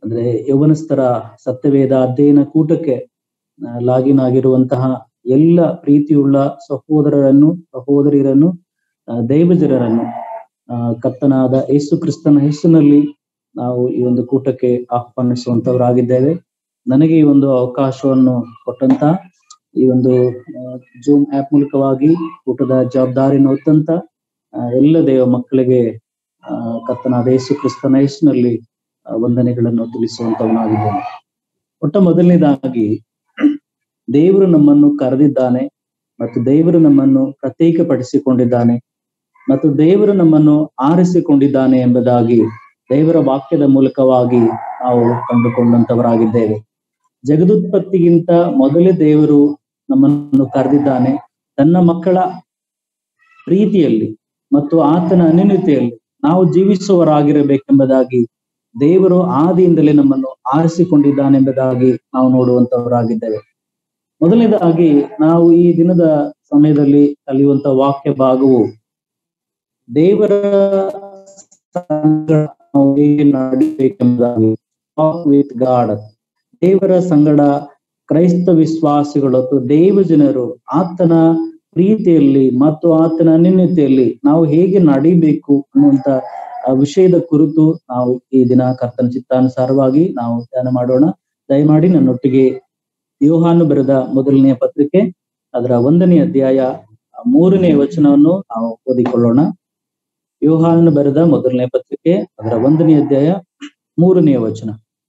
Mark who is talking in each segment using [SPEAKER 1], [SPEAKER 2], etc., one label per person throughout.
[SPEAKER 1] ಅಂದ್ರೆ ಯೌವನಸ್ಥರ ಸತ್ಯವೇದ ಅಧ್ಯಯನ ಕೂಟಕ್ಕೆ ಆ, ಲಾಗಿನ್ ಆಗಿರುವಂತಹ ಎಲ್ಲ ಪ್ರೀತಿಯುಳ್ಳ ಸಹೋದರರನ್ನು ಸಹೋದರಿಯರನ್ನು ಆ, ದೈವಜನರನ್ನು ಆ, ಕರ್ತನಾದ ಯೇಸು ಕ್ರಿಸ್ತನ ಹೆಸರಿನಲ್ಲಿ ನಾವು ಈ ಒಂದು ಕೂಟಕ್ಕೆ ಆಹ್ವಾನಿಸುವಂತವರಾಗಿದ್ದೇವೆ ನನಗೆ ಈ ಒಂದು ಅವಕಾಶವನ್ನು ಕೊಟ್ಟಂತ ಈ ಒಂದು ಜೂಮ್ ಆಪ್ ಮೂಲಕವಾಗಿ ಕೂಟದ ಜವಾಬ್ದಾರಿಯನ್ನು ಹೊತ್ತಂತ ಆ, ಎಲ್ಲ ದೇವ ಮಕ್ಕಳಿಗೆ ಆ, ಕರ್ತನಾದ ಯೇಸು ಕ್ರಿಸ್ತನ ಹೆಸರಿನಲ್ಲಿ ಆ, ವಂದನೆಗಳನ್ನು ತಿಳಿಸುವಂತವನಾಗಿದ್ದೇನೆ ಮೊಟ್ಟ ಮೊದಲನೇದಾಗಿ ದೇವರು ನಮ್ಮನ್ನು ಕರೆದಿದ್ದಾನೆ ಮತ್ತು ದೇವರು ನಮ್ಮನ್ನು ಪ್ರತ್ಯೇಕಪಡಿಸಿಕೊಂಡಿದ್ದಾನೆ ಮತ್ತು ದೇವರು ನಮ್ಮನ್ನು ಆರಿಸಿಕೊಂಡಿದ್ದಾನೆ ಎಂಬುದಾಗಿ ದೇವರ ವಾಕ್ಯದ ಮೂಲಕವಾಗಿ ನಾವು ಕಂಡುಕೊಂಡಂತವರಾಗಿದ್ದೇವೆ ಜಗದುತ್ಪತ್ತಿಗಿಂತ ಮೊದಲೇ ದೇವರು ನಮ್ಮನ್ನು ಕರೆದಿದ್ದಾನೆ ತನ್ನ ಮಕ್ಕಳ ಪ್ರೀತಿಯಲ್ಲಿ ಮತ್ತು ಆತನ ಅನ್ಯತೆಯಲ್ಲಿ ನಾವು ಜೀವಿಸುವವರಾಗಿರಬೇಕೆಂಬುದಾಗಿ ದೇವರು ಆದಿಯಿಂದಲೇ ನಮ್ಮನ್ನು ಆರಿಸಿಕೊಂಡಿದ್ದಾನೆಂಬುದಾಗಿ ನಾವು ನೋಡುವಂತವರಾಗಿದ್ದೇವೆ ಮೊದಲನೇದಾಗಿ ನಾವು ಈ ದಿನದ ಸಮಯದಲ್ಲಿ ಕಲಿಯುವಂತ ವಾಕ್ಯ ಭಾಗವು ದೇವರ ಸಂಗಡ ನಾವು ಹೇಗೆ ನಡಿಬೇಕೆಂಬುದಾಗಿ ವಿತ್ ಗಾಡ್ ದೇವರ ಸಂಗಡ ಕ್ರೈಸ್ತ ವಿಶ್ವಾಸಿಗಳು ಅಥವಾ ದೇವ ಜನರು ಆತನ ಪ್ರೀತಿಯಲ್ಲಿ ಮತ್ತು ಆತನ ಅನ್ಯತೆಯಲ್ಲಿ ನಾವು ಹೇಗೆ ನಡಿಬೇಕು ಅನ್ನುವಂತ ಆ ವಿಷಯದ ಕುರಿತು ನಾವು ಈ ದಿನ ಕರ್ತನ ಚಿತ್ತಾನುಸಾರವಾಗಿ ನಾವು ಧ್ಯಾನ ಮಾಡೋಣ ದಯಮಾಡಿ ನನ್ನೊಟ್ಟಿಗೆ ಯೋಹಾನು ಬರೆದ ಮೊದಲನೆಯ ಪತ್ರಿಕೆ ಅದರ ಒಂದನೇ ಅಧ್ಯಾಯ ಮೂರನೇ ವಚನವನ್ನು ನಾವು ಓದಿಕೊಳ್ಳೋಣ ಯೋಹಾನು ಬರೆದ ಮೊದಲನೇ ಪತ್ರಿಕೆ ಅದರ ಒಂದನೇ ಅಧ್ಯಾಯ ಮೂರನೇ ವಚನ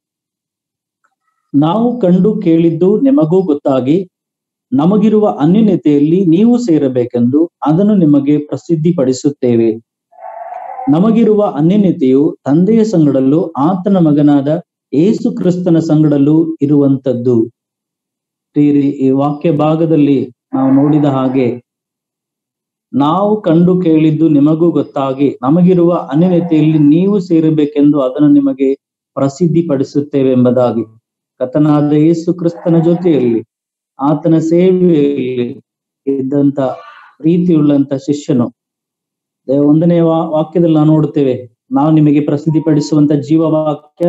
[SPEAKER 1] ನಾವು ಕಂಡು ಕೇಳಿದ್ದು ನಿಮಗೂ ಗೊತ್ತಾಗಿ ನಮಗಿರುವ ಅನ್ಯನ್ಯತೆಯಲ್ಲಿ ನೀವು ಸೇರಬೇಕೆಂದು ಅದನ್ನು ನಿಮಗೆ ಪ್ರಸಿದ್ಧಿಪಡಿಸುತ್ತೇವೆ ನಮಗಿರುವ ಅನ್ಯನ್ಯತೆಯು ತಂದೆಯ ಸಂಗಡಲ್ಲೂ ಆತನ ಮಗನಾದ ಏಸು ಕ್ರಿಸ್ತನ ಸಂಗಡಲ್ಲೂ ಇರುವಂತದ್ದು ಪ್ರಿಯರೇ, ಈ ವಾಕ್ಯ ಭಾಗದಲ್ಲಿ ನಾವು ನೋಡಿದ ಹಾಗೆ ನಾವು ಕಂಡು ಕೇಳಿದ್ದು ನಿಮಗೂ ಗೊತ್ತಾಗಿ ನಮಗಿರುವ ಅನ್ಯತೆಯಲ್ಲಿ ನೀವು ಸೇರಬೇಕೆಂದು ಅದನ್ನು ನಿಮಗೆ ಪ್ರಸಿದ್ಧಿಪಡಿಸುತ್ತೇವೆ ಎಂಬುದಾಗಿ ಕತನಾದ ಯೇಸು ಕ್ರಿಸ್ತನ ಜೊತೆಯಲ್ಲಿ ಆತನ ಸೇವೆಯಲ್ಲಿ ಇದ್ದಂತ ಪ್ರೀತಿಯುಳ್ಳಂತ ಶಿಷ್ಯನು ದೇ- ಒಂದನೇ ವಾ- ವಾಕ್ಯದಲ್ಲಿ ನಾವು ನೋಡುತ್ತೇವೆ ನಾವು ನಿಮಗೆ ಪ್ರಸಿದ್ಧಿಪಡಿಸುವಂತ ಜೀವವಾಕ್ಯ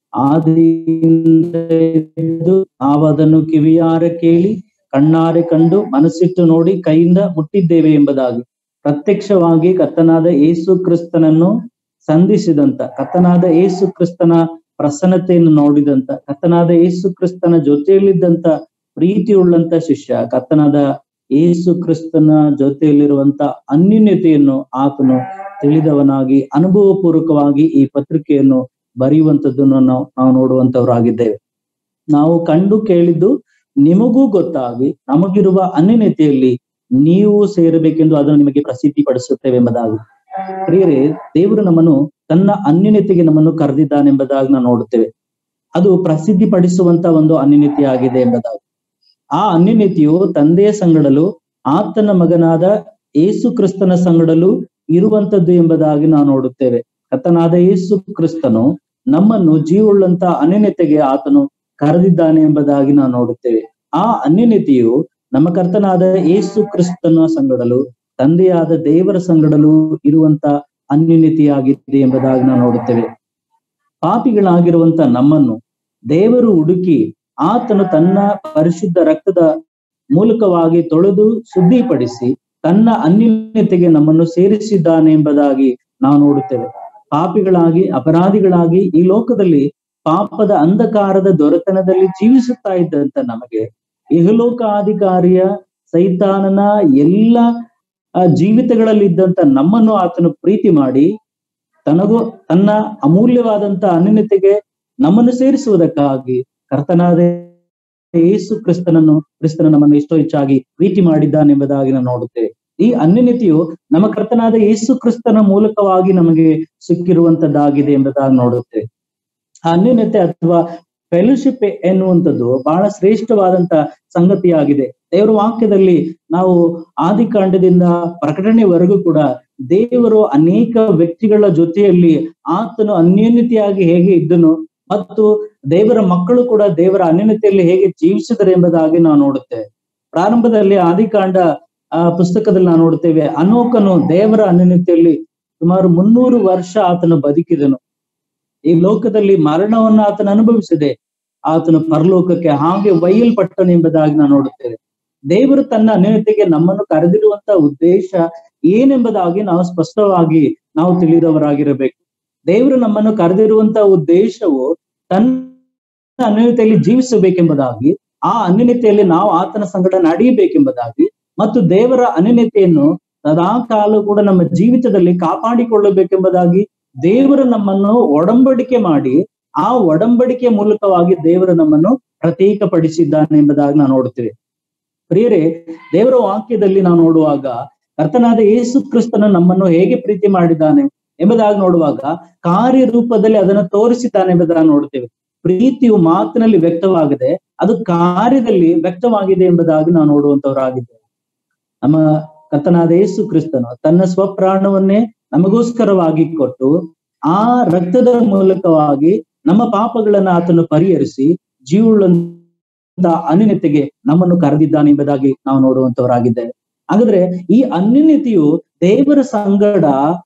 [SPEAKER 1] ಆದಿಯಿಂದ ಇದ್ದು ನಾವು ಅದನ್ನು ಕಿವಿಯಾರೆ ಕೇಳಿ ಕಣ್ಣಾರೆ ಕಂಡು ಮನಸ್ಸಿಟ್ಟು ನೋಡಿ ಕೈಯಿಂದ ಮುಟ್ಟಿದ್ದೇವೆ ಎಂಬುದಾಗಿ ಪ್ರತ್ಯಕ್ಷವಾಗಿ ಕರ್ತನಾದ ಯೇಸು ಕ್ರಿಸ್ತನನ್ನು ಸಂಧಿಸಿದಂತ ಕರ್ತನಾದ ಯೇಸು ಕ್ರಿಸ್ತನ ಪ್ರಸನ್ನತೆಯನ್ನು ನೋಡಿದಂತ ಕರ್ತನಾದ ಯೇಸು ಕ್ರಿಸ್ತನ ಜೊತೆಯಲ್ಲಿದ್ದಂತ ಪ್ರೀತಿಯುಳ್ಳಂತ ಶಿಷ್ಯ ಕರ್ತನಾದ ಯೇಸು ಕ್ರಿಸ್ತನ ಜೊತೆಯಲ್ಲಿರುವಂತ ಅನ್ಯೂನ್ಯತೆಯನ್ನು ಆತನು ತಿಳಿದವನಾಗಿ ಅನುಭವ ಪೂರ್ವಕವಾಗಿ ಈ ಪತ್ರಿಕೆಯನ್ನು ಬರೆಯುವಂತದ್ದನ್ನು ನಾವು ನಾವು ನೋಡುವಂತವರಾಗಿದ್ದೇವೆ ನಾವು ಕಂಡು ಕೇಳಿದ್ದು ನಿಮಗೂ ಗೊತ್ತಾಗಿ ನಮಗಿರುವ ಅನ್ಯನ್ಯತೆಯಲ್ಲಿ ನೀವು ಸೇರಬೇಕೆಂದು ಅದನ್ನು ನಿಮಗೆ ಪ್ರಸಿದ್ಧಿ ಪಡಿಸುತ್ತೇವೆ ಎಂಬುದಾಗಿ ಪ್ರಿಯರೇ ದೇವರು ನಮ್ಮನ್ನು ತನ್ನ ಅನ್ಯನ್ಯತೆಗೆ ನಮ್ಮನ್ನು ಕರೆದಿದ್ದಾನೆಂಬುದಾಗಿ ನಾವು ನೋಡುತ್ತೇವೆ ಅದು ಪ್ರಸಿದ್ಧಿ ಪಡಿಸುವಂತ ಒಂದು ಅನ್ಯನ್ಯತೆ ಆಗಿದೆ ಎಂಬುದಾಗಿ ಆ ಅನ್ಯನ್ಯತೆಯು ತಂದೆಯ ಸಂಗಡಲು ಆತನ ಮಗನಾದ ಏಸು ಕ್ರಿಸ್ತನ ಸಂಗಡಲು ಇರುವಂತದ್ದು ಎಂಬುದಾಗಿ ನಾವು ನೋಡುತ್ತೇವೆ ಕರ್ತನಾದ ಯೇಸು ಕ್ರಿಸ್ತನು ನಮ್ಮನ್ನು ಜೀವವುಳ್ಳಂತ ಅನ್ಯನ್ಯತೆಗೆ ಆತನು ಕರೆದಿದ್ದಾನೆ ಎಂಬುದಾಗಿ ನಾವು ನೋಡುತ್ತೇವೆ ಆ ಅನ್ಯನ್ಯತೆಯು ನಮ್ಮ ಕರ್ತನಾದ ಯೇಸು ಕ್ರಿಸ್ತನ ಸಂಗಡಲು ತಂದೆಯಾದ ದೇವರ ಸಂಗಡಲು ಇರುವಂತ ಅನ್ಯನ್ಯತೆಯಾಗಿದೆ ಎಂಬುದಾಗಿ ನಾವು ನೋಡುತ್ತೇವೆ ಪಾಪಿಗಳಾಗಿರುವಂತ ನಮ್ಮನ್ನು ದೇವರು ಹುಡುಕಿ ಆತನು ತನ್ನ ಪರಿಶುದ್ಧ ರಕ್ತದ ಮೂಲಕವಾಗಿ ತೊಳೆದು ಶುದ್ಧಿಪಡಿಸಿ ತನ್ನ ಅನ್ಯನ್ಯತೆಗೆ ನಮ್ಮನ್ನು ಸೇರಿಸಿದ್ದಾನೆ ಎಂಬುದಾಗಿ ನಾವು ನೋಡುತ್ತೇವೆ ಪಾಪಿಗಳಾಗಿ ಅಪರಾಧಿಗಳಾಗಿ ಈ ಲೋಕದಲ್ಲಿ ಪಾಪದ ಅಂಧಕಾರದ ದೊರೆತನದಲ್ಲಿ ಜೀವಿಸುತ್ತಾ ಇದ್ದಂತ ನಮಗೆ ಇಹಲೋಕಾಧಿಕಾರಿಯ ಸೈತಾನನ ಎಲ್ಲ ಆ, ಜೀವಿತಗಳಲ್ಲಿ ಇದ್ದಂತ ನಮ್ಮನ್ನು ಆತನು ಪ್ರೀತಿ ಮಾಡಿ ತನಗೂ ತನ್ನ ಅಮೂಲ್ಯವಾದಂತ ಅನ್ಯತೆಗೆ ನಮ್ಮನ್ನು ಸೇರಿಸುವುದಕ್ಕಾಗಿ ಕರ್ತನಾದ ಯೇಸು ಕ್ರಿಸ್ತನನ್ನು ಕ್ರಿಸ್ತನ ನಮ್ಮನ್ನು ಎಷ್ಟೋ ಹೆಚ್ಚಾಗಿ ಪ್ರೀತಿ ಮಾಡಿದ್ದಾನೆಂಬುದಾಗಿ ನಾವು ನೋಡುತ್ತೇವೆ ಈ ಅನ್ಯನ್ಯತೆಯು ನಮ್ಮ ಕರ್ತನಾದ ಯೇಸು ಕ್ರಿಸ್ತನ ಮೂಲಕವಾಗಿ ನಮಗೆ ಸಿಕ್ಕಿರುವಂತದ್ದಾಗಿದೆ ಎಂಬುದಾಗಿ ನೋಡುತ್ತೇವೆ ಆ ಅನ್ಯನ್ಯತೆ ಅಥವಾ ಫೆಲೋಶಿಪ್ ಎನ್ನುವಂಥದ್ದು ಬಹಳ ಶ್ರೇಷ್ಠವಾದಂತ ಸಂಗತಿಯಾಗಿದೆ ದೇವರ ವಾಕ್ಯದಲ್ಲಿ ನಾವು ಆದಿಕಾಂಡದಿಂದ ಪ್ರಕಟಣೆವರೆಗೂ ಕೂಡ ದೇವರು ಅನೇಕ ವ್ಯಕ್ತಿಗಳ ಜೊತೆಯಲ್ಲಿ ಆತನು ಅನ್ಯೋನ್ಯತೆಯಾಗಿ ಹೇಗೆ ಇದ್ದನು ಮತ್ತು ದೇವರ ಮಕ್ಕಳು ಕೂಡ ದೇವರ ಅನ್ಯೋನ್ಯತೆಯಲ್ಲಿ ಹೇಗೆ ಜೀವಿಸಿದರು ಎಂಬುದಾಗಿ ನಾವು ನೋಡುತ್ತೇವೆ ಪ್ರಾರಂಭದಲ್ಲಿ ಆದಿಕಾಂಡ ಆ ಪುಸ್ತಕದಲ್ಲಿ ನಾವು ನೋಡುತ್ತೇವೆ ಅನೋಕನು ದೇವರ ಅನ್ಯೋನ್ಯತೆಯಲ್ಲಿ ಸುಮಾರು ಮುನ್ನೂರು ವರ್ಷ ಆತನು ಬದುಕಿದನು ಈ ಲೋಕದಲ್ಲಿ ಮರಣವನ್ನು ಆತನ ಅನುಭವಿಸಿದೆ ಆತನು ಪರಲೋಕಕ್ಕೆ ಹಾಗೆ ಒಯ್ಯಲ್ಪಟ್ಟನು ಎಂಬುದಾಗಿ ನಾವು ನೋಡುತ್ತೇವೆ ದೇವರು ತನ್ನ ಅನ್ಯತೆಗೆ ನಮ್ಮನ್ನು ಕರೆದಿರುವಂತ ಉದ್ದೇಶ ಏನೆಂಬುದಾಗಿ ನಾವು ಸ್ಪಷ್ಟವಾಗಿ ನಾವು ತಿಳಿದವರಾಗಿರಬೇಕು ದೇವರು ನಮ್ಮನ್ನು ಕರೆದಿರುವಂತ ಉದ್ದೇಶವು ತನ್ನ ಅನ್ಯತೆಯಲ್ಲಿ ಜೀವಿಸಬೇಕೆಂಬುದಾಗಿ ಆ ಅನ್ಯತೆಯಲ್ಲಿ ನಾವು ಆತನ ಸಂಗಡ ನಡೆಯಬೇಕೆಂಬುದಾಗಿ ಮತ್ತು ದೇವರ ಅನ್ಯತೆಯನ್ನು ಸದಾ ಕಾಲ ಕೂಡ ನಮ್ಮ ಜೀವಿತದಲ್ಲಿ ಕಾಪಾಡಿಕೊಳ್ಳಬೇಕೆಂಬುದಾಗಿ ದೇವರು ನಮ್ಮನ್ನು ಒಡಂಬಡಿಕೆ ಮಾಡಿ ಆ ಒಡಂಬಡಿಕೆ ಮೂಲಕವಾಗಿ ದೇವರು ನಮ್ಮನ್ನು ಪ್ರತ್ಯೇಕಪಡಿಸಿದ್ದಾನೆ ಎಂಬುದಾಗಿ ನಾವು ನೋಡುತ್ತೇವೆ ಪ್ರಿಯರೇ ದೇವರ ವಾಕ್ಯದಲ್ಲಿ ನಾವು ನೋಡುವಾಗ ಕರ್ತನಾದ ಯೇಸು ಕ್ರಿಸ್ತನು ನಮ್ಮನ್ನು ಹೇಗೆ ಪ್ರೀತಿ ಮಾಡಿದ್ದಾನೆ ಎಂಬುದಾಗಿ ನೋಡುವಾಗ ಕಾರ್ಯರೂಪದಲ್ಲಿ ಅದನ್ನು ತೋರಿಸಿದ್ದಾನೆ ಎಂಬುದಾಗಿ ನೋಡುತ್ತೇವೆ ಪ್ರೀತಿಯು ಮಾತಿನಲ್ಲಿ ವ್ಯಕ್ತವಾಗದೆ ಅದು ಕಾರ್ಯದಲ್ಲಿ ವ್ಯಕ್ತವಾಗಿದೆ ಎಂಬುದಾಗಿ ನಾವು ನೋಡುವಂತವರಾಗಿದ್ದೇವೆ ನಮ್ಮ ಕರ್ತನಾದ ಯೇಸು ಕ್ರಿಸ್ತನು ತನ್ನ ಸ್ವಪ್ರಾಣವನ್ನೇ ನಮಗೋಸ್ಕರವಾಗಿ ಕೊಟ್ಟು ಆ ರಕ್ತದ ಮೂಲಕವಾಗಿ ನಮ್ಮ ಪಾಪಗಳನ್ನ ಆತನು ಪರಿಹರಿಸಿ ಜೀವವುಳ್ಳಂತ ಅನ್ಯತೆಗೆ ನಮ್ಮನ್ನು ಕರೆದಿದ್ದಾನೆ ಎಂಬುದಾಗಿ ನಾವು ನೋಡುವಂತವರಾಗಿದ್ದೇವೆ ಹಾಗಾದ್ರೆ ಈ ಅನ್ಯತೆಯು ದೇವರ ಸಂಗಡ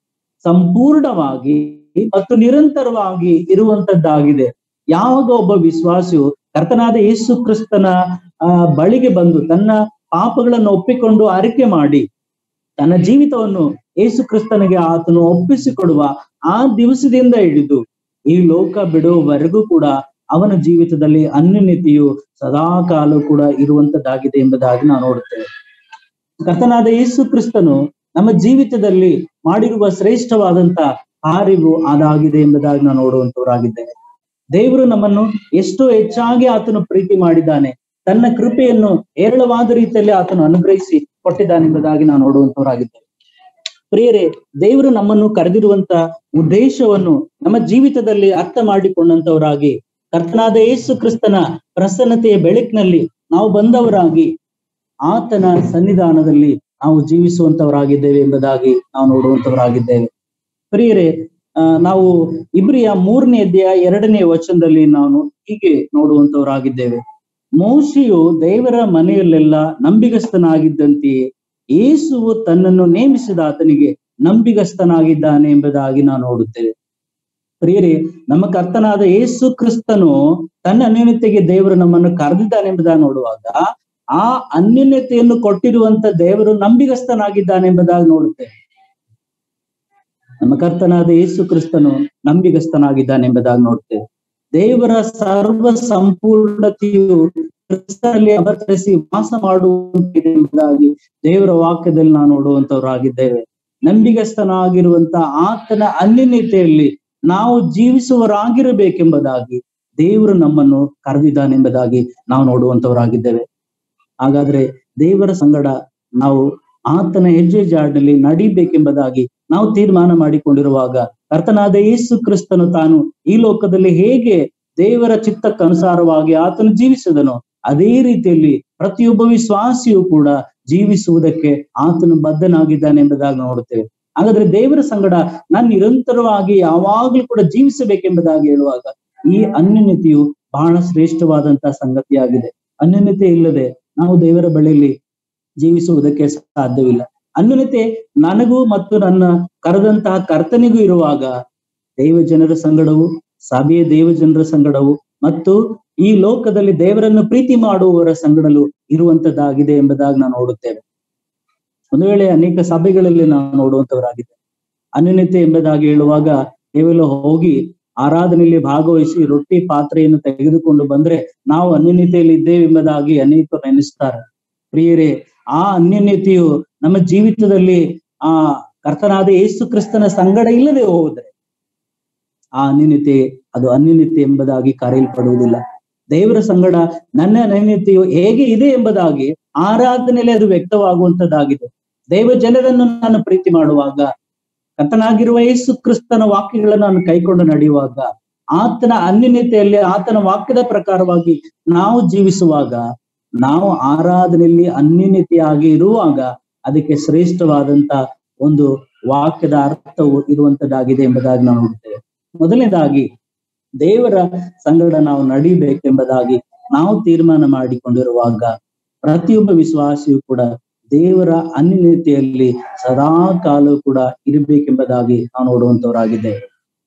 [SPEAKER 1] ಸಂಪೂರ್ಣವಾಗಿ ಮತ್ತು ನಿರಂತರವಾಗಿ ಇರುವಂತದ್ದಾಗಿದೆ ಯಾವಾಗ ಒಬ್ಬ ವಿಶ್ವಾಸಿಯು ಕರ್ತನಾದ ಯೇಸು ಕ್ರಿಸ್ತನ ಆ ಬಳಿಗೆ ಬಂದು ತನ್ನ ಪಾಪಗಳನ್ನು ಒಪ್ಪಿಕೊಂಡು ಅರಿಕೆ ಮಾಡಿ ತನ್ನ ಜೀವಿತವನ್ನು ಯೇಸು ಕ್ರಿಸ್ತನಿಗೆ ಆತನು ಒಪ್ಪಿಸಿಕೊಡುವ ಆ ದಿವಸದಿಂದ ಹಿಡಿದು ಈ ಲೋಕ ಬಿಡುವವರೆಗೂ ಕೂಡ ಅವನ ಜೀವಿತದಲ್ಲಿ ಅನ್ಯನೀತಿಯು ಸದಾ ಕಾಲ ಕೂಡ ಇರುವಂತದ್ದಾಗಿದೆ ಎಂಬುದಾಗಿ ನಾವು ನೋಡುತ್ತೇವೆ ಕರ್ತನಾದ ಯೇಸು ಕ್ರಿಸ್ತನು ನಮ್ಮ ಜೀವಿತದಲ್ಲಿ ಮಾಡಿರುವ ಶ್ರೇಷ್ಠವಾದಂತ ಕಾರ್ಯವು ಅದಾಗಿದೆ ಎಂಬುದಾಗಿ ನಾವು ನೋಡುವಂತವರಾಗಿದ್ದೇವೆ ದೇವರು ನಮ್ಮನ್ನು ಎಷ್ಟು ಹೆಚ್ಚಾಗಿ ಆತನು ಪ್ರೀತಿ ಮಾಡಿದ್ದಾನೆ ತನ್ನ ಕೃಪೆಯನ್ನು ಹೇರಳವಾದ ರೀತಿಯಲ್ಲಿ ಆತನು ಅನುಗ್ರಹಿಸಿ ಕೊಟ್ಟಿದ್ದಾನೆ ಎಂಬುದಾಗಿ ನಾವು ನೋಡುವಂತವರಾಗಿದ್ದೇವೆ ಪ್ರಿಯರೇ ದೇವರು ನಮ್ಮನ್ನು ಕರೆದಿರುವಂತ ಉದ್ದೇಶವನ್ನು ನಮ್ಮ ಜೀವಿತದಲ್ಲಿ ಅರ್ಥ ಮಾಡಿಕೊಂಡಂತವರಾಗಿ ಕರ್ತನಾದ ಯೇಸು ಕ್ರಿಸ್ತನ ಪ್ರಸನ್ನತೆಯ ಬೆಳಕಿನಲ್ಲಿ ನಾವು ಬಂದವರಾಗಿ ಆತನ ಸನ್ನಿಧಾನದಲ್ಲಿ ನಾವು ಜೀವಿಸುವಂತವರಾಗಿದ್ದೇವೆ ಎಂಬುದಾಗಿ ನಾವು ನೋಡುವಂತವರಾಗಿದ್ದೇವೆ ಪ್ರಿಯರೇ ಆ ನಾವು ಇಬ್ರಿಯ ಮೂರನೇ ಅಧ್ಯಾಯ ಎರಡನೇ ವಚನದಲ್ಲಿ ನಾವು ಹೀಗೆ ನೋಡುವಂತವರಾಗಿದ್ದೇವೆ ಮೋಶಿಯು ದೇವರ ಮನೆಯಲ್ಲೆಲ್ಲ ನಂಬಿಗಸ್ತನಾಗಿದ್ದಂತೆಯೇ ಯೇಸುವು ತನ್ನನ್ನು ನೇಮಿಸಿದ ಆತನಿಗೆ ನಂಬಿಗಸ್ತನಾಗಿದ್ದಾನೆ ಎಂಬುದಾಗಿ ನಾವು ನೋಡುತ್ತೇವೆ ಪ್ರಿಯರೇ ನಮ್ಮ ಕರ್ತನಾದ ಯೇಸು ಕ್ರಿಸ್ತನು ತನ್ನ ಅನ್ಯನತೆಗೆ ದೇವರು ನಮ್ಮನ್ನು ಕರೆದಿದ್ದಾನೆ ಎಂಬುದಾಗಿ ನೋಡುವಾಗ ಆ ಅನ್ಯನ್ಯತೆಯನ್ನು ಕೊಟ್ಟಿರುವಂತ ದೇವರು ನಂಬಿಗಸ್ತನಾಗಿದ್ದಾನೆ ಎಂಬುದಾಗಿ ನೋಡುತ್ತೇವೆ ನಮ್ಮ ಕರ್ತನಾದ ಯೇಸು ಕ್ರಿಸ್ತನು ನಂಬಿಗಸ್ತನಾಗಿದ್ದಾನೆ ಎಂಬುದಾಗಿ ನೋಡ್ತೇವೆ ದೇವರ ಸರ್ವ ಸಂಪೂರ್ಣತೆಯು ಕ್ರಿಸ್ತನಲ್ಲಿ ಅವತರಿಸಿ ವಾಸ ಮಾಡುವಂತಿದೆ ಎಂಬುದಾಗಿ ದೇವರ ವಾಕ್ಯದಲ್ಲಿ ನಾವು ನೋಡುವಂತವರಾಗಿದ್ದೇವೆ ನಂಬಿಗಸ್ತನಾಗಿರುವಂತ ಆತನ ಅನ್ಯನ್ಯತೆಯಲ್ಲಿ ನಾವು ಜೀವಿಸುವರಾಗಿರಬೇಕೆಂಬುದಾಗಿ ದೇವರು ನಮ್ಮನ್ನು ಕರೆದಿದ್ದಾನೆಂಬುದಾಗಿ ನಾವು ನೋಡುವಂತವರಾಗಿದ್ದೇವೆ ಹಾಗಾದ್ರೆ ದೇವರ ಸಂಗಡ ನಾವು ಆತನ ಹೆಜ್ಜೆ ಜಾಡಿನಲ್ಲಿ ನಡಿಬೇಕೆಂಬುದಾಗಿ ನಾವು ತೀರ್ಮಾನ ಮಾಡಿಕೊಂಡಿರುವಾಗ ಕರ್ತನಾದ ಯೇಸು ಕ್ರಿಸ್ತನು ತಾನು ಈ ಲೋಕದಲ್ಲಿ ಹೇಗೆ ದೇವರ ಚಿತ್ತಕ್ಕನುಸಾರವಾಗಿ ಆತನು ಜೀವಿಸಿದನು ಅದೇ ರೀತಿಯಲ್ಲಿ ಪ್ರತಿಯೊಬ್ಬ ವಿಶ್ವಾಸಿಯು ಕೂಡ ಜೀವಿಸುವುದಕ್ಕೆ ಆತನು ಬದ್ಧನಾಗಿದ್ದಾನೆ ಎಂಬುದಾಗಿ ನೋಡುತ್ತೇವೆ ಹಾಗಾದ್ರೆ ದೇವರ ಸಂಗಡ ನಾನು ನಿರಂತರವಾಗಿ ಯಾವಾಗ್ಲೂ ಕೂಡ ಜೀವಿಸಬೇಕೆಂಬುದಾಗಿ ಹೇಳುವಾಗ ಈ ಅನ್ಯನ್ಯತೆಯು ಬಹಳ ಶ್ರೇಷ್ಠವಾದಂತಹ ಸಂಗತಿಯಾಗಿದೆ ಅನ್ಯನ್ಯತೆ ಇಲ್ಲದೆ ನಾವು ದೇವರ ಬಳಿಯಲ್ಲಿ ಜೀವಿಸುವುದಕ್ಕೆ ಸಾಧ್ಯವಿಲ್ಲ ಅನ್ಯತೆ ನನಗೂ ಮತ್ತು ನನ್ನ ಕರೆದಂತಹ ಕರ್ತನಿಗೂ ಇರುವಾಗ ದೈವ ಜನರ ಸಂಗಡವು ಸಭೆಯ ದೇವ ಜನರ ಸಂಗಡವು ಮತ್ತು ಈ ಲೋಕದಲ್ಲಿ ದೇವರನ್ನು ಪ್ರೀತಿ ಮಾಡುವವರ ಸಂಗಡಲು ಇರುವಂತದ್ದಾಗಿದೆ ಎಂಬುದಾಗಿ ನಾವು ನೋಡುತ್ತೇವೆ ಒಂದು ವೇಳೆ ಅನೇಕ ಸಭೆಗಳಲ್ಲಿ ನಾವು ನೋಡುವಂತವರಾಗಿದೆ ಅನ್ಯನ್ಯತೆ ಎಂಬುದಾಗಿ ಹೇಳುವಾಗ ಕೇವಲ ಹೋಗಿ ಆರಾಧನೆಯಲ್ಲಿ ಭಾಗವಹಿಸಿ ರೊಟ್ಟಿ ಪಾತ್ರೆಯನ್ನು ತೆಗೆದುಕೊಂಡು ಬಂದ್ರೆ ನಾವು ಅನ್ಯನ್ಯತೆಯಲ್ಲಿ ಇದ್ದೇವೆ ಎಂಬುದಾಗಿ ಅನೇಕರು ನೆನೆಸ್ತಾರೆ ಪ್ರಿಯರೇ ಆ ಅನ್ಯನ್ಯತೆಯು ನಮ್ಮ ಜೀವಿತದಲ್ಲಿ ಆ ಕರ್ತನಾದ ಯೇಸು ಕ್ರಿಸ್ತನ ಸಂಗಡ ಇಲ್ಲದೆ ಹೋದ್ರೆ ಆ ಅನ್ಯನ್ಯತೆ ಅದು ಅನ್ಯನ್ಯತೆ ಎಂಬುದಾಗಿ ಕರೆಯಲ್ಪಡುವುದಿಲ್ಲ ದೇವರ ಸಂಗಡ ನನ್ನ ಅನ್ಯನ್ಯತೆಯು ಹೇಗೆ ಇದೆ ಎಂಬುದಾಗಿ ಆರಾಧನೆಯಲ್ಲಿ ಅದು ವ್ಯಕ್ತವಾಗುವಂತದ್ದಾಗಿದೆ ದೈವ ಜನರನ್ನು ನಾನು ಪ್ರೀತಿ ಮಾಡುವಾಗ ಕರ್ತನಾಗಿರುವ ಯೇಸು ಕ್ರಿಸ್ತನ ವಾಕ್ಯಗಳನ್ನು ನಾನು ಕೈಕೊಂಡು ನಡೆಯುವಾಗ ಆತನ ಅನ್ಯನ್ಯತೆಯಲ್ಲಿ ಆತನ ವಾಕ್ಯದ ಪ್ರಕಾರವಾಗಿ ನಾವು ಜೀವಿಸುವಾಗ ನಾವು ಆರಾಧನೆಯಲ್ಲಿ ಅನ್ಯನ್ಯತೆಯಾಗಿ ಇರುವಾಗ ಅದಕ್ಕೆ ಶ್ರೇಷ್ಠವಾದಂತ ಒಂದು ವಾಕ್ಯದ ಅರ್ಥವು ಇರುವಂತದ್ದಾಗಿದೆ ಎಂಬುದಾಗಿ ನಾವು ನೋಡುತ್ತೇವೆ ಮೊದಲನೇದಾಗಿ ದೇವರ ಸಂಗಡ ನಾವು ನಡಿಬೇಕೆಂಬುದಾಗಿ ನಾವು ತೀರ್ಮಾನ ಮಾಡಿಕೊಂಡಿರುವಾಗ ಪ್ರತಿಯೊಬ್ಬ ವಿಶ್ವಾಸಿಯು ಕೂಡ ದೇವರ ಅನ್ಯತೆಯಲ್ಲಿ ಸದಾ ಕಾಲ ಕೂಡ ಇರಬೇಕೆಂಬುದಾಗಿ ನಾವು ನೋಡುವಂತವರಾಗಿದ್ದೇವೆ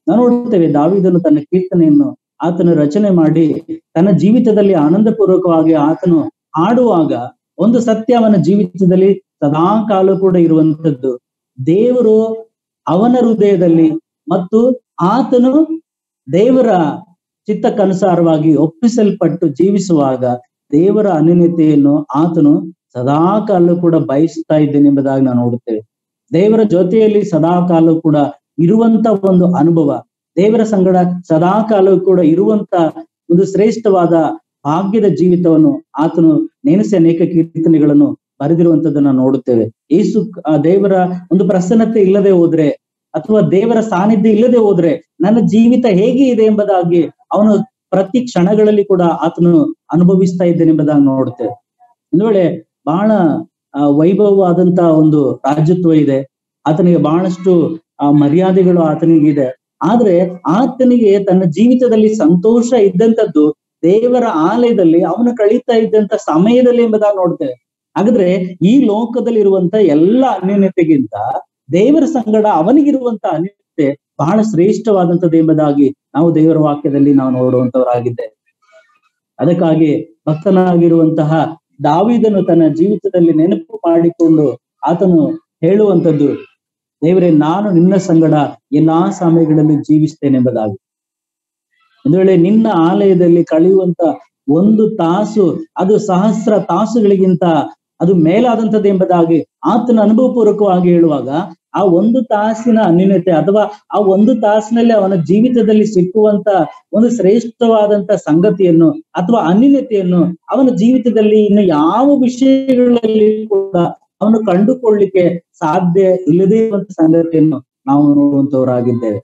[SPEAKER 1] ನಾವು ನೋಡುತ್ತೇವೆ ದಾವಿದನು ತನ್ನ ಕೀರ್ತನೆಯನ್ನು ಆತನು ರಚನೆ ಮಾಡಿ ತನ್ನ ಜೀವಿತದಲ್ಲಿ ಆನಂದಪೂರ್ವಕವಾಗಿ ಆತನು ಹಾಡುವಾಗ ಒಂದು ಸತ್ಯ ಅವನ ಜೀವಿತದಲ್ಲಿ ಸದಾ ಕಾಲ ಕೂಡ ಇರುವಂತದ್ದು ದೇವರು ಅವನ ಹೃದಯದಲ್ಲಿ ಮತ್ತು ಆತನು ದೇವರ ಚಿತ್ತಕ್ಕನುಸಾರವಾಗಿ ಒಪ್ಪಿಸಲ್ಪಟ್ಟು ಜೀವಿಸುವಾಗ ದೇವರ ಅನ್ಯತೆಯನ್ನು ಆತನು ಸದಾ ಕಾಲ ಕೂಡ ಬಯಸ್ತಾ ಇದ್ದೇನೆ ಎಂಬುದಾಗಿ ನಾವು ನೋಡುತ್ತೇವೆ ದೇವರ ಜೊತೆಯಲ್ಲಿ ಸದಾ ಕಾಲ ಕೂಡ ಇರುವಂತ ಒಂದು ಅನುಭವ ದೇವರ ಸಂಗಡ ಸದಾ ಕಾಲ ಕೂಡ ಇರುವಂತ ಒಂದು ಶ್ರೇಷ್ಠವಾದ ಭಾಗ್ಯದ ಜೀವಿತವನ್ನು ಆತನು ನೆನೆಸಿ ಅನೇಕ ಕೀರ್ತನೆಗಳನ್ನು ಬರೆದಿರುವಂತದ್ದನ್ನ ನೋಡುತ್ತೇವೆ ಏಸು ಆ ದೇವರ ಒಂದು ಪ್ರಸನ್ನತೆ ಇಲ್ಲದೆ ಹೋದ್ರೆ ಅಥವಾ ದೇವರ ಸಾನ್ನಿಧ್ಯ ಇಲ್ಲದೆ ಹೋದ್ರೆ ನನ್ನ ಜೀವಿತ ಹೇಗೆ ಇದೆ ಎಂಬುದಾಗಿ ಅವನು ಪ್ರತಿ ಕ್ಷಣಗಳಲ್ಲಿ ಕೂಡ ಆತನು ಅನುಭವಿಸ್ತಾ ಇದ್ದೇನೆ ಎಂಬುದಾಗಿ ನೋಡುತ್ತೇವೆ ಒಂದು ವೇಳೆ ಬಹಳ ಆ, ವೈಭವವಾದಂತ ಒಂದು ರಾಜ್ಯತ್ವ ಇದೆ ಆತನಿಗೆ ಬಹಳಷ್ಟು ಆ ಮರ್ಯಾದೆಗಳು ಆತನಿಗೆ ಇದೆ ಆದ್ರೆ ಆತನಿಗೆ ತನ್ನ ಜೀವಿತದಲ್ಲಿ ಸಂತೋಷ ಇದ್ದಂತದ್ದು ದೇವರ ಆಲಯದಲ್ಲಿ ಅವನು ಕಳೀತಾ ಇದ್ದಂತ ಸಮಯದಲ್ಲಿ ಎಂಬುದಾಗಿ ನೋಡ್ತೇವೆ ಹಾಗಾದ್ರೆ ಈ ಲೋಕದಲ್ಲಿರುವಂತ ಎಲ್ಲ ಅನ್ಯೋನ್ಯತೆಗಿಂತ ದೇವರ ಸಂಗಡ ಅವನಿಗಿರುವಂತ ಅನ್ಯೋನ್ಯತೆ ಬಹಳ ಶ್ರೇಷ್ಠವಾದಂತದ್ದು ಎಂಬುದಾಗಿ ನಾವು ದೇವರ ವಾಕ್ಯದಲ್ಲಿ ನಾವು ನೋಡುವಂತವರಾಗಿದ್ದೇವೆ ಅದಕ್ಕಾಗಿ ಭಕ್ತನಾಗಿರುವಂತಹ ದಾವಿದನು ತನ್ನ ಜೀವಿತದಲ್ಲಿ ನೆನಪು ಮಾಡಿಕೊಂಡು ಆತನು ಹೇಳುವಂತದ್ದು ದೇವರೇ ನಾನು ನಿನ್ನ ಸಂಗಡ ಎಲ್ಲಾ ಸಮಯಗಳಲ್ಲಿ ಜೀವಿಸ್ತೇನೆ ಎಂಬುದಾಗಿ ಒಂದು ವೇಳೆ ನಿನ್ನ ಆಲಯದಲ್ಲಿ ಕಳೆಯುವಂತ ಒಂದು ತಾಸು ಅದು ಸಹಸ್ರ ತಾಸುಗಳಿಗಿಂತ ಅದು ಮೇಲಾದಂಥದ್ದು ಎಂಬುದಾಗಿ ಆತನ ಅನುಭವಪೂರ್ವಕವಾಗಿ ಹೇಳುವಾಗ ಆ ಒಂದು ತಾಸಿನ ಅನ್ಯೂನ್ಯತೆ ಅಥವಾ ಆ ಒಂದು ತಾಸಿನಲ್ಲಿ ಅವನ ಜೀವಿತದಲ್ಲಿ ಸಿಕ್ಕುವಂತ ಒಂದು ಶ್ರೇಷ್ಠವಾದಂತ ಸಂಗತಿಯನ್ನು ಅಥವಾ ಅನ್ಯೂನ್ಯತೆಯನ್ನು ಅವನ ಜೀವಿತದಲ್ಲಿ ಇನ್ನು ಯಾವ ವಿಷಯಗಳಲ್ಲಿ ಕೂಡ ಅವನು ಕಂಡುಕೊಳ್ಳಿಕ್ಕೆ ಸಾಧ್ಯ ಇಲ್ಲದೇ ಇರುವಂತ ಸಂಗತಿಯನ್ನು ನಾವು ನೋಡುವಂತವರಾಗಿದ್ದೇವೆ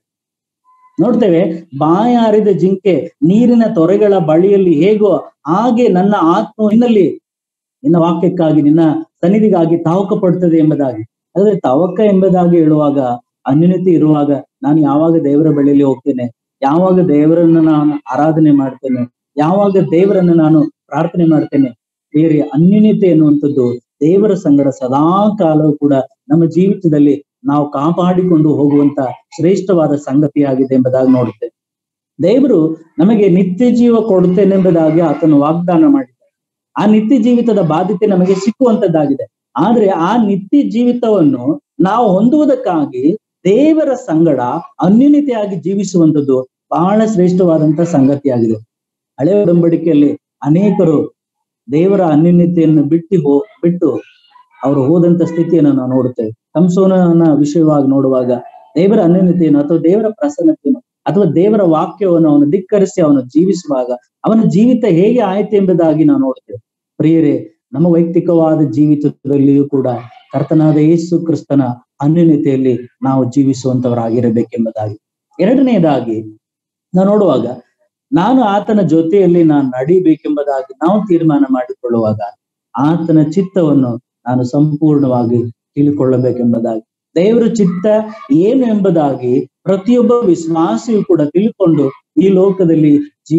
[SPEAKER 1] ನೋಡ್ತೇವೆ ಬಾಯಾರಿದ ಜಿಂಕೆ ನೀರಿನ ತೊರೆಗಳ ಬಳಿಯಲ್ಲಿ ಹೇಗೋ ಹಾಗೆ ನನ್ನ ಆತ್ಮ ನಿನ್ನಲ್ಲಿ ನಿನ್ನ ವಾಕ್ಯಕ್ಕಾಗಿ ನಿನ್ನ ಸನ್ನಿಧಿಗಾಗಿ ತಾವಕ ಪಡ್ತದೆ ಎಂಬುದಾಗಿ ಆದ್ರೆ ತವಕ ಎಂಬುದಾಗಿ ಹೇಳುವಾಗ ಅನ್ಯೂನ್ಯತೆ ಇರುವಾಗ ನಾನು ಯಾವಾಗ ದೇವರ ಬಳಿಯಲ್ಲಿ ಹೋಗ್ತೇನೆ ಯಾವಾಗ ದೇವರನ್ನು ನಾನು ಆರಾಧನೆ ಮಾಡ್ತೇನೆ ಯಾವಾಗ ದೇವರನ್ನು ನಾನು ಪ್ರಾರ್ಥನೆ ಮಾಡ್ತೇನೆ ಬೇರೆ ಅನ್ಯೂನ್ಯತೆ ಎನ್ನುವಂಥದ್ದು ದೇವರ ಸಂಗಡ ಸದಾ ಕಾಲವೂ ಕೂಡ ನಮ್ಮ ಜೀವಿತದಲ್ಲಿ ನಾವು ಕಾಪಾಡಿಕೊಂಡು ಹೋಗುವಂತ ಶ್ರೇಷ್ಠವಾದ ಸಂಗತಿಯಾಗಿದೆ ಎಂಬುದಾಗಿ ನೋಡುತ್ತೇವೆ ದೇವರು ನಮಗೆ ನಿತ್ಯ ಜೀವ ಕೊಡುತ್ತೇನೆ ಎಂಬುದಾಗಿ ಆತನು ವಾಗ್ದಾನ ಮಾಡಿದ್ದಾರೆ ಆ ನಿತ್ಯ ಜೀವಿತದ ಬಾಧ್ಯತೆ ನಮಗೆ ಸಿಕ್ಕುವಂತದ್ದಾಗಿದೆ ಆದ್ರೆ ಆ ನಿತ್ಯ ಜೀವಿತವನ್ನು ನಾವು ಹೊಂದುವುದಕ್ಕಾಗಿ ದೇವರ ಸಂಗಡ ಅನ್ಯೂನ್ಯತೆಯಾಗಿ ಜೀವಿಸುವಂಥದ್ದು ಬಹಳ ಶ್ರೇಷ್ಠವಾದಂತ ಸಂಗತಿಯಾಗಿದೆ ಹಳೆ ಒಡಂಬಡಿಕೆಯಲ್ಲಿ ಅನೇಕರು ದೇವರ ಅನ್ಯೂನ್ಯತೆಯನ್ನು ಬಿಟ್ಟು ಹೋ ಬಿಟ್ಟು ಅವರು ಹೋದಂತ ಸ್ಥಿತಿಯನ್ನು ನಾವು ನೋಡುತ್ತೇವೆ ಸಂಸೋನನ ವಿಷಯವಾಗಿ ನೋಡುವಾಗ ದೇವರ ಅನ್ಯೂನ್ಯತೆಯನ್ನು ಅಥವಾ ದೇವರ ಪ್ರಸನ್ನತೆಯನ್ನು ಅಥವಾ ದೇವರ ವಾಕ್ಯವನ್ನು ಅವನು ಧಿಕ್ಕರಿಸಿ ಅವನು ಜೀವಿಸುವಾಗ ಅವನ ಜೀವಿತ ಹೇಗೆ ಆಯ್ತು ಎಂಬುದಾಗಿ ನಾವು ನೋಡ್ತೇವೆ ಪ್ರಿಯರೇ ನಮ್ಮ ವೈಯಕ್ತಿಕವಾದ ಜೀವಿತದಲ್ಲಿಯೂ ಕೂಡ ಕರ್ತನಾದ ಯೇಸು ಕ್ರಿಸ್ತನ ಅನ್ಯೂನ್ಯತೆಯಲ್ಲಿ ನಾವು ಜೀವಿಸುವಂತವರಾಗಿರಬೇಕೆಂಬುದಾಗಿ ಎರಡನೆಯದಾಗಿ ನಾವು ನೋಡುವಾಗ ನಾನು ಆತನ ಜೊತೆಯಲ್ಲಿ ನಾನು ನಡಿಬೇಕೆಂಬುದಾಗಿ ನಾವು ತೀರ್ಮಾನ ಮಾಡಿಕೊಳ್ಳುವಾಗ ಆತನ ಚಿತ್ತವನ್ನು ನಾನು ಸಂಪೂರ್ಣವಾಗಿ ತಿಳ್ಕೊಳ್ಳಬೇಕೆಂಬುದಾಗಿ ದೇವರ ಚಿತ್ತ ಏನು ಎಂಬುದಾಗಿ ಪ್ರತಿಯೊಬ್ಬ ವಿಶ್ವಾಸಿಯು ಕೂಡ ತಿಳ್ಕೊಂಡು ಈ ಲೋಕದಲ್ಲಿ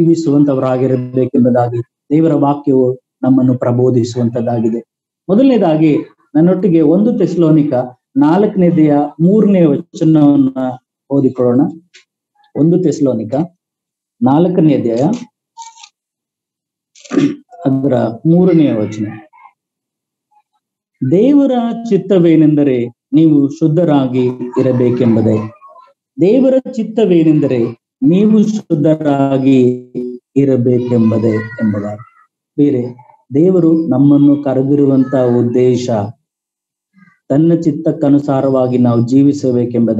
[SPEAKER 1] ಜೀವಿಸುವಂತವರಾಗಿರಬೇಕೆಂಬುದಾಗಿ ದೇವರ ವಾಕ್ಯವು ನಮ್ಮನ್ನು ಪ್ರಬೋಧಿಸುವಂತದ್ದಾಗಿದೆ ಮೊದಲನೇದಾಗಿ ನನ್ನೊಟ್ಟಿಗೆ ಒಂದು ತೆಸ್ಲೋನಿಕ ನಾಲ್ಕನೇದೆಯ ಮೂರನೇ ವಚನವನ್ನ ಓದಿಕೊಳ್ಳೋಣ ಒಂದು ತೆಸ್ಲೋನಿಕ ನಾಲ್ಕನೇ ಅಧ್ಯಾಯ ಅದರ ಮೂರನೆಯ ವಚನ ದೇವರ ಚಿತ್ತವೇನೆಂದರೆ ನೀವು ಶುದ್ಧರಾಗಿ ಇರಬೇಕೆಂಬುದೇ ದೇವರ ಚಿತ್ತವೇನೆಂದರೆ ನೀವು ಶುದ್ಧರಾಗಿ ಇರಬೇಕೆಂಬುದೇ ಎಂಬುದಾಗಿ ಬೇರೆ ದೇವರು ನಮ್ಮನ್ನು ಕರೆದಿರುವಂತ ಉದ್ದೇಶ ತನ್ನ ಚಿತ್ತಕ್ಕನುಸಾರವಾಗಿ ನಾವು ಜೀವಿಸಬೇಕೆಂಬುದ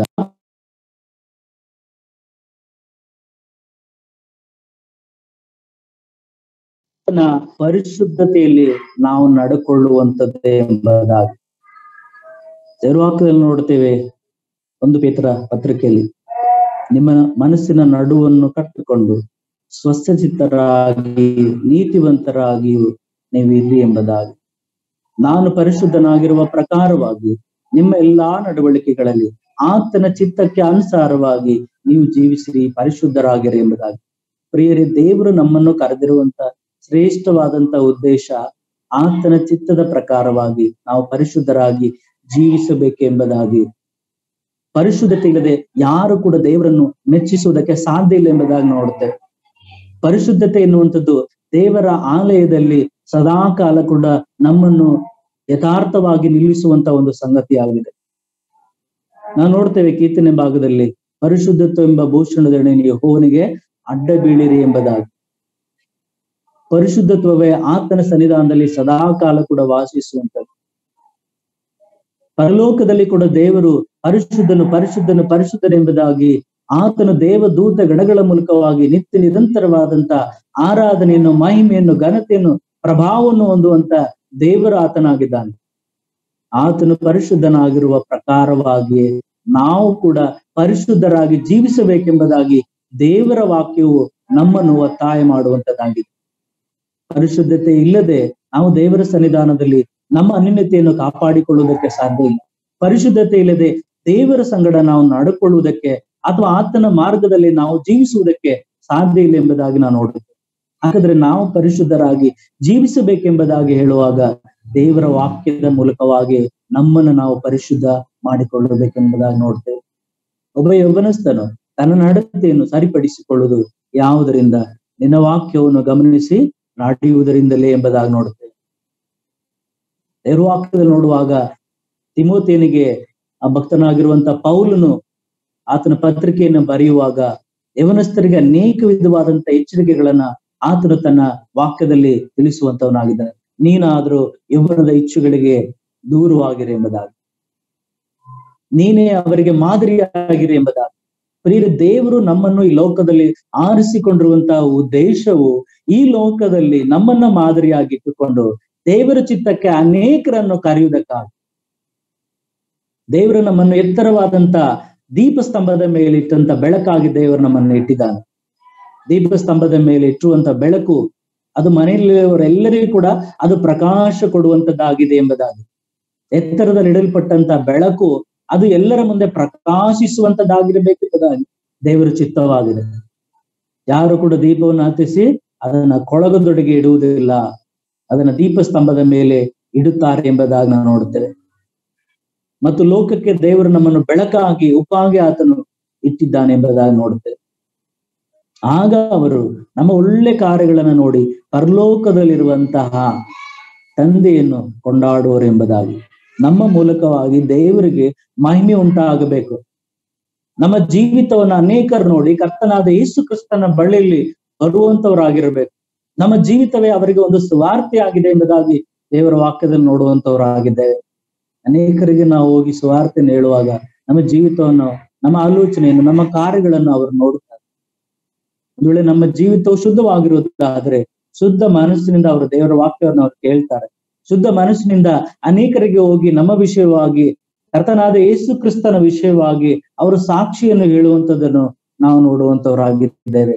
[SPEAKER 1] ಆತನ ಪರಿಶುದ್ಧತೆಯಲ್ಲಿ ನಾವು ನಡ್ಕೊಳ್ಳುವಂಥದ್ದೇ ಎಂಬುದಾಗಿ ದೇವವಾಕ್ಯದಲ್ಲಿ ನೋಡ್ತೇವೆ ಒಂದು ಪೇತ್ರ ಪತ್ರಿಕೆಯಲ್ಲಿ ನಿಮ್ಮ ಮನಸ್ಸಿನ ನಡುವನ್ನು ಕಟ್ಟಿಕೊಂಡು ಸ್ವಸ್ಥಚಿತ್ತರಾಗಿ ನೀತಿವಂತರಾಗಿಯೂ ನೀವು ಇಲ್ಲಿ ಎಂಬುದಾಗಿ ನಾನು ಪರಿಶುದ್ಧನಾಗಿರುವ ಪ್ರಕಾರವಾಗಿ ನಿಮ್ಮ ಎಲ್ಲಾ ನಡವಳಿಕೆಗಳಲ್ಲಿ ಆತನ ಚಿತ್ತಕ್ಕೆ ಅನುಸಾರವಾಗಿ ನೀವು ಜೀವಿಸಿರಿ ಪರಿಶುದ್ಧರಾಗಿರಿ ಎಂಬುದಾಗಿ ಪ್ರಿಯರೇ ದೇವರು ನಮ್ಮನ್ನು ಕರೆದಿರುವಂತ ಶ್ರೇಷ್ಠವಾದಂತ ಉದ್ದೇಶ ಆತನ ಚಿತ್ತದ ಪ್ರಕಾರವಾಗಿ ನಾವು ಪರಿಶುದ್ಧರಾಗಿ ಜೀವಿಸಬೇಕೆಂಬುದಾಗಿ ಪರಿಶುದ್ಧತೆ ಇಲ್ಲದೆ ಯಾರು ಕೂಡ ದೇವರನ್ನು ಮೆಚ್ಚಿಸುವುದಕ್ಕೆ ಸಾಧ್ಯ ಇಲ್ಲ ಎಂಬುದಾಗಿ ನೋಡುತ್ತೇವೆ ಪರಿಶುದ್ಧತೆ ಎನ್ನುವಂಥದ್ದು ದೇವರ ಆಲಯದಲ್ಲಿ ಸದಾಕಾಲ ಕೂಡ ನಮ್ಮನ್ನು ಯಥಾರ್ಥವಾಗಿ ನಿಲ್ಲಿಸುವಂತ ಒಂದು ಸಂಗತಿಯಾಗಿದೆ ನಾವು ನೋಡ್ತೇವೆ ಕೀರ್ತನೆ ಭಾಗದಲ್ಲಿ ಪರಿಶುದ್ಧತ್ವ ಎಂಬ ಭೂಷಣದೊಡನೆ ನೀವು ಹೋವನಿಗೆ ಅಡ್ಡ ಬೀಳಿರಿ ಎಂಬುದಾಗಿ ಪರಿಶುದ್ಧತ್ವವೇ ಆತನ ಸನ್ನಿಧಾನದಲ್ಲಿ ಸದಾಕಾಲ ಕೂಡ ವಾಸಿಸುವಂಥದ್ದು ಪರಲೋಕದಲ್ಲಿ ಕೂಡ ದೇವರು ಪರಿಶುದ್ಧನು ಪರಿಶುದ್ಧನು ಪರಿಶುದ್ಧನೆಂಬುದಾಗಿ ಆತನು ದೇವದೂತ ಗಣಗಳ ಮೂಲಕವಾಗಿ ನಿತ್ಯ ನಿರಂತರವಾದಂತ ಆರಾಧನೆಯನ್ನು ಮಹಿಮೆಯನ್ನು ಘನತೆಯನ್ನು ಪ್ರಭಾವವನ್ನು ಹೊಂದುವಂತ ದೇವರು ಆತನಾಗಿದ್ದಾನೆ ಆತನು ಪರಿಶುದ್ಧನಾಗಿರುವ ಪ್ರಕಾರವಾಗಿಯೇ ನಾವು ಕೂಡ ಪರಿಶುದ್ಧರಾಗಿ ಜೀವಿಸಬೇಕೆಂಬುದಾಗಿ ದೇವರ ವಾಕ್ಯವು ನಮ್ಮನ್ನು ಒತ್ತಾಯ ಮಾಡುವಂತದ್ದಾಗಿದೆ ಪರಿಶುದ್ಧತೆ ಇಲ್ಲದೆ ನಾವು ದೇವರ ಸನ್ನಿಧಾನದಲ್ಲಿ ನಮ್ಮ ಅನ್ಯತೆಯನ್ನು ಕಾಪಾಡಿಕೊಳ್ಳುವುದಕ್ಕೆ ಸಾಧ್ಯ ಇಲ್ಲ ಪರಿಶುದ್ಧತೆ ಇಲ್ಲದೆ ದೇವರ ಸಂಗಡ ನಾವು ನಡ್ಕೊಳ್ಳುವುದಕ್ಕೆ ಅಥವಾ ಆತನ ಮಾರ್ಗದಲ್ಲಿ ನಾವು ಜೀವಿಸುವುದಕ್ಕೆ ಸಾಧ್ಯ ಇಲ್ಲ ಎಂಬುದಾಗಿ ನಾವು ನೋಡುತ್ತೇವೆ ಹಾಗಾದ್ರೆ ನಾವು ಪರಿಶುದ್ಧರಾಗಿ ಜೀವಿಸಬೇಕೆಂಬುದಾಗಿ ಹೇಳುವಾಗ ದೇವರ ವಾಕ್ಯದ ಮೂಲಕವಾಗಿ ನಮ್ಮನ್ನು ನಾವು ಪರಿಶುದ್ಧ ಮಾಡಿಕೊಳ್ಳಬೇಕೆಂಬುದಾಗಿ ನೋಡ್ತೇವೆ ಒಬ್ಬ ಯೌವನಸ್ಥನು ತನ್ನ ನಡತೆಯನ್ನು ಸರಿಪಡಿಸಿಕೊಳ್ಳುವುದು ಯಾವುದರಿಂದ ನಿನ್ನ ವಾಕ್ಯವನ್ನು ಗಮನಿಸಿ ನಡೆಯುವುದರಿಂದಲೇ ಎಂಬುದಾಗಿ ನೋಡುತ್ತೇವೆ ದೇವರ ವಾಕ್ಯದಲ್ಲಿ ನೋಡುವಾಗ ತಿಮೋತಿಯನಿಗೆ ಆ ಭಕ್ತನಾಗಿರುವಂತ ಪೌಲನು ಆತನ ಪತ್ರಿಕೆಯನ್ನು ಬರೆಯುವಾಗ ಯವನಸ್ಥರಿಗೆ ಅನೇಕ ವಿಧವಾದಂತ ಎಚ್ಚರಿಕೆಗಳನ್ನ ಆತನು ತನ್ನ ವಾಕ್ಯದಲ್ಲಿ ತಿಳಿಸುವಂತವನಾಗಿದ್ದಾನೆ ನೀನಾದ್ರೂ ಯೌವನದ ಇಚ್ಛೆಗಳಿಗೆ ದೂರವಾಗಿರಿ ಎಂಬುದಾಗಿ ನೀನೇ ಅವರಿಗೆ ಮಾದರಿಯಾಗಿರಿ ಎಂಬುದಾಗಿ ಪ್ರಿಯ ದೇವರು ನಮ್ಮನ್ನು ಈ ಲೋಕದಲ್ಲಿ ಆರಿಸಿಕೊಂಡಿರುವಂತಹ ಉದ್ದೇಶವು ಈ ಲೋಕದಲ್ಲಿ ನಮ್ಮನ್ನ ಮಾದರಿಯಾಗಿಟ್ಟುಕೊಂಡು ದೇವರ ಚಿತ್ತಕ್ಕೆ ಅನೇಕರನ್ನು ಕರೆಯುವುದಕ್ಕಾಗಿ ದೇವರು ನಮ್ಮನ್ನು ಎತ್ತರವಾದಂತ ದೀಪಸ್ತಂಭದ ಮೇಲೆ ಇಟ್ಟಂತ ಬೆಳಕಾಗಿ ದೇವರು ನಮ್ಮನ್ನು ಇಟ್ಟಿದ್ದಾನೆ ದೀಪಸ್ತಂಭದ ಮೇಲೆ ಇಟ್ಟುವಂತ ಬೆಳಕು ಅದು ಮನೆಯಲ್ಲಿರುವವರೆಲ್ಲರಿಗೂ ಕೂಡ ಅದು ಪ್ರಕಾಶ ಕೊಡುವಂತದ್ದಾಗಿದೆ ಎಂಬುದಾಗಿ ಎತ್ತರದಲ್ಲಿ ಇಡಲ್ಪಟ್ಟಂತ ಬೆಳಕು ಅದು ಎಲ್ಲರ ಮುಂದೆ ಪ್ರಕಾಶಿಸುವಂತದ್ದಾಗಿರಬೇಕೆಂಬುದಾಗಿ ದೇವರ ಚಿತ್ತವಾಗಿದೆ ಯಾರು ಕೂಡ ದೀಪವನ್ನು ಹತ್ತಿಸಿ ಅದನ್ನ ಕೊಳಗದೊಡೆಗೆ ಇಡುವುದಿಲ್ಲ ಅದನ್ನ ದೀಪಸ್ತಂಭದ ಮೇಲೆ ಇಡುತ್ತಾರೆ ಎಂಬುದಾಗಿ ನಾವು ನೋಡುತ್ತೇವೆ ಮತ್ತು ಲೋಕಕ್ಕೆ ದೇವರು ನಮ್ಮನ್ನು ಬೆಳಕಾಗಿ ಉಪಾಗಿ ಆತನು ಇಟ್ಟಿದ್ದಾನೆ ಎಂಬುದಾಗಿ ನೋಡುತ್ತೇವೆ ಆಗ ಅವರು ನಮ್ಮ ಒಳ್ಳೆ ಕಾರ್ಯಗಳನ್ನು ನೋಡಿ ಪರಲೋಕದಲ್ಲಿರುವಂತಹ ತಂದೆಯನ್ನು ಕೊಂಡಾಡುವರು ಎಂಬುದಾಗಿ ನಮ್ಮ ಮೂಲಕವಾಗಿ ದೇವರಿಗೆ ಮಹಿಮೆ ಉಂಟಾಗಬೇಕು ನಮ್ಮ ಜೀವಿತವನ್ನ ಅನೇಕರು ನೋಡಿ ಕರ್ತನಾದ ಯೇಸು ಕ್ರಿಸ್ತನ ಬಳಿಯಲ್ಲಿ ಬರುವಂತವರಾಗಿರಬೇಕು ನಮ್ಮ ಜೀವಿತವೇ ಅವರಿಗೆ ಒಂದು ಸ್ವಾರ್ಥಿ ಆಗಿದೆ ಎಂಬುದಾಗಿ ದೇವರ ವಾಕ್ಯದಲ್ಲಿ ನೋಡುವಂತವರಾಗಿದ್ದೇವೆ ಅನೇಕರಿಗೆ ನಾವು ಹೋಗಿ ಸ್ವಾರ್ಥನ ಹೇಳುವಾಗ ನಮ್ಮ ಜೀವಿತವನ್ನು ನಮ್ಮ ಆಲೋಚನೆಯನ್ನು ನಮ್ಮ ಕಾರ್ಯಗಳನ್ನು ಅವರು ನೋಡುತ್ತಾರೆ ಒಂದು ವೇಳೆ ನಮ್ಮ ಜೀವಿತವು ಶುದ್ಧವಾಗಿರುವುದಾದ್ರೆ ಶುದ್ಧ ಮನಸ್ಸಿನಿಂದ ಅವರು ದೇವರ ವಾಕ್ಯವನ್ನು ಅವರು ಕೇಳ್ತಾರೆ ಶುದ್ಧ ಮನಸ್ಸಿನಿಂದ ಅನೇಕರಿಗೆ ಹೋಗಿ ನಮ್ಮ ವಿಷಯವಾಗಿ ಕರ್ತನಾದ ಯೇಸು ಕ್ರಿಸ್ತನ ವಿಷಯವಾಗಿ ಅವರು ಸಾಕ್ಷಿಯನ್ನು ಹೇಳುವಂತದನ್ನು ನಾವು ನೋಡುವಂತವರಾಗಿದ್ದೇವೆ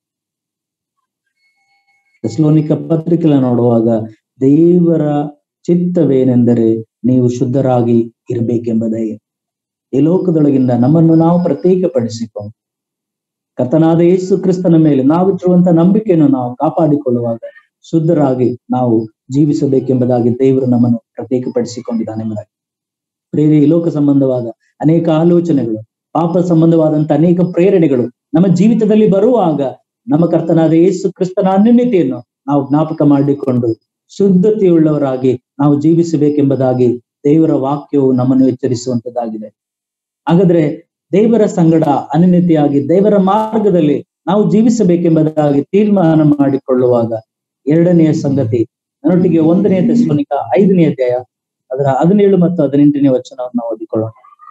[SPEAKER 1] ಸ್ಲೋನಿಕ ಪತ್ರಿಕೆಗಳ ನೋಡುವಾಗ ದೇವರ ಚಿತ್ತವೇನೆಂದರೆ ನೀವು ಶುದ್ಧರಾಗಿ ಇರಬೇಕೆಂಬುದೇ ಈ ಲೋಕದೊಳಗಿಂದ ನಮ್ಮನ್ನು ನಾವು ಪ್ರತ್ಯೇಕಪಡಿಸಿಕೊಂಡು ಕರ್ತನಾದ ಯೇಸು ಕ್ರಿಸ್ತನ ಮೇಲೆ ನಾವಿಟ್ಟಿರುವಂತ ನಂಬಿಕೆಯನ್ನು ನಾವು ಕಾಪಾಡಿಕೊಳ್ಳುವಾಗ ಶುದ್ಧರಾಗಿ ನಾವು ಜೀವಿಸಬೇಕೆಂಬುದಾಗಿ ದೇವರು ನಮ್ಮನ್ನು ಪ್ರತ್ಯೇಕಪಡಿಸಿಕೊಂಡಿದ್ದಾನೆ ಎಂಬುದಾಗಿ ಪ್ರೇರಿ ಈ ಲೋಕ ಸಂಬಂಧವಾದ ಅನೇಕ ಆಲೋಚನೆಗಳು ಪಾಪ ಸಂಬಂಧವಾದಂತ ಅನೇಕ ಪ್ರೇರಣೆಗಳು ನಮ್ಮ ಜೀವಿತದಲ್ಲಿ ಬರುವಾಗ ನಮ್ಮ ಕರ್ತನಾದ ಯೇಸು ಕ್ರಿಸ್ತನ ಅನ್ಯತೆಯನ್ನು ನಾವು ಜ್ಞಾಪಕ ಮಾಡಿಕೊಂಡು ಶುದ್ಧತೆಯುಳ್ಳವರಾಗಿ ನಾವು ಜೀವಿಸಬೇಕೆಂಬುದಾಗಿ ದೇವರ ವಾಕ್ಯವು ನಮ್ಮನ್ನು ಎಚ್ಚರಿಸುವಂತದ್ದಾಗಿದೆ ಹಾಗಾದ್ರೆ ದೇವರ ಸಂಗಡ ಅನನ್ಯತೆಯಾಗಿ ದೇವರ ಮಾರ್ಗದಲ್ಲಿ ನಾವು ಜೀವಿಸಬೇಕೆಂಬುದಾಗಿ ತೀರ್ಮಾನ ಮಾಡಿಕೊಳ್ಳುವಾಗ ಎರಡನೆಯ ಸಂಗತಿ ನನ್ನೊಟ್ಟಿಗೆ ಒಂದನೆಯ ತೆಸ್ಲೋನಿಕ ಐದನೇ ಅಧ್ಯಾಯ ಅದರ ಹದಿನೇಳು ಮತ್ತು ಹದಿನೆಂಟನೇ ವಚನವನ್ನು ನಾವು ಓದಿಕೊಳ್ಳೋಣ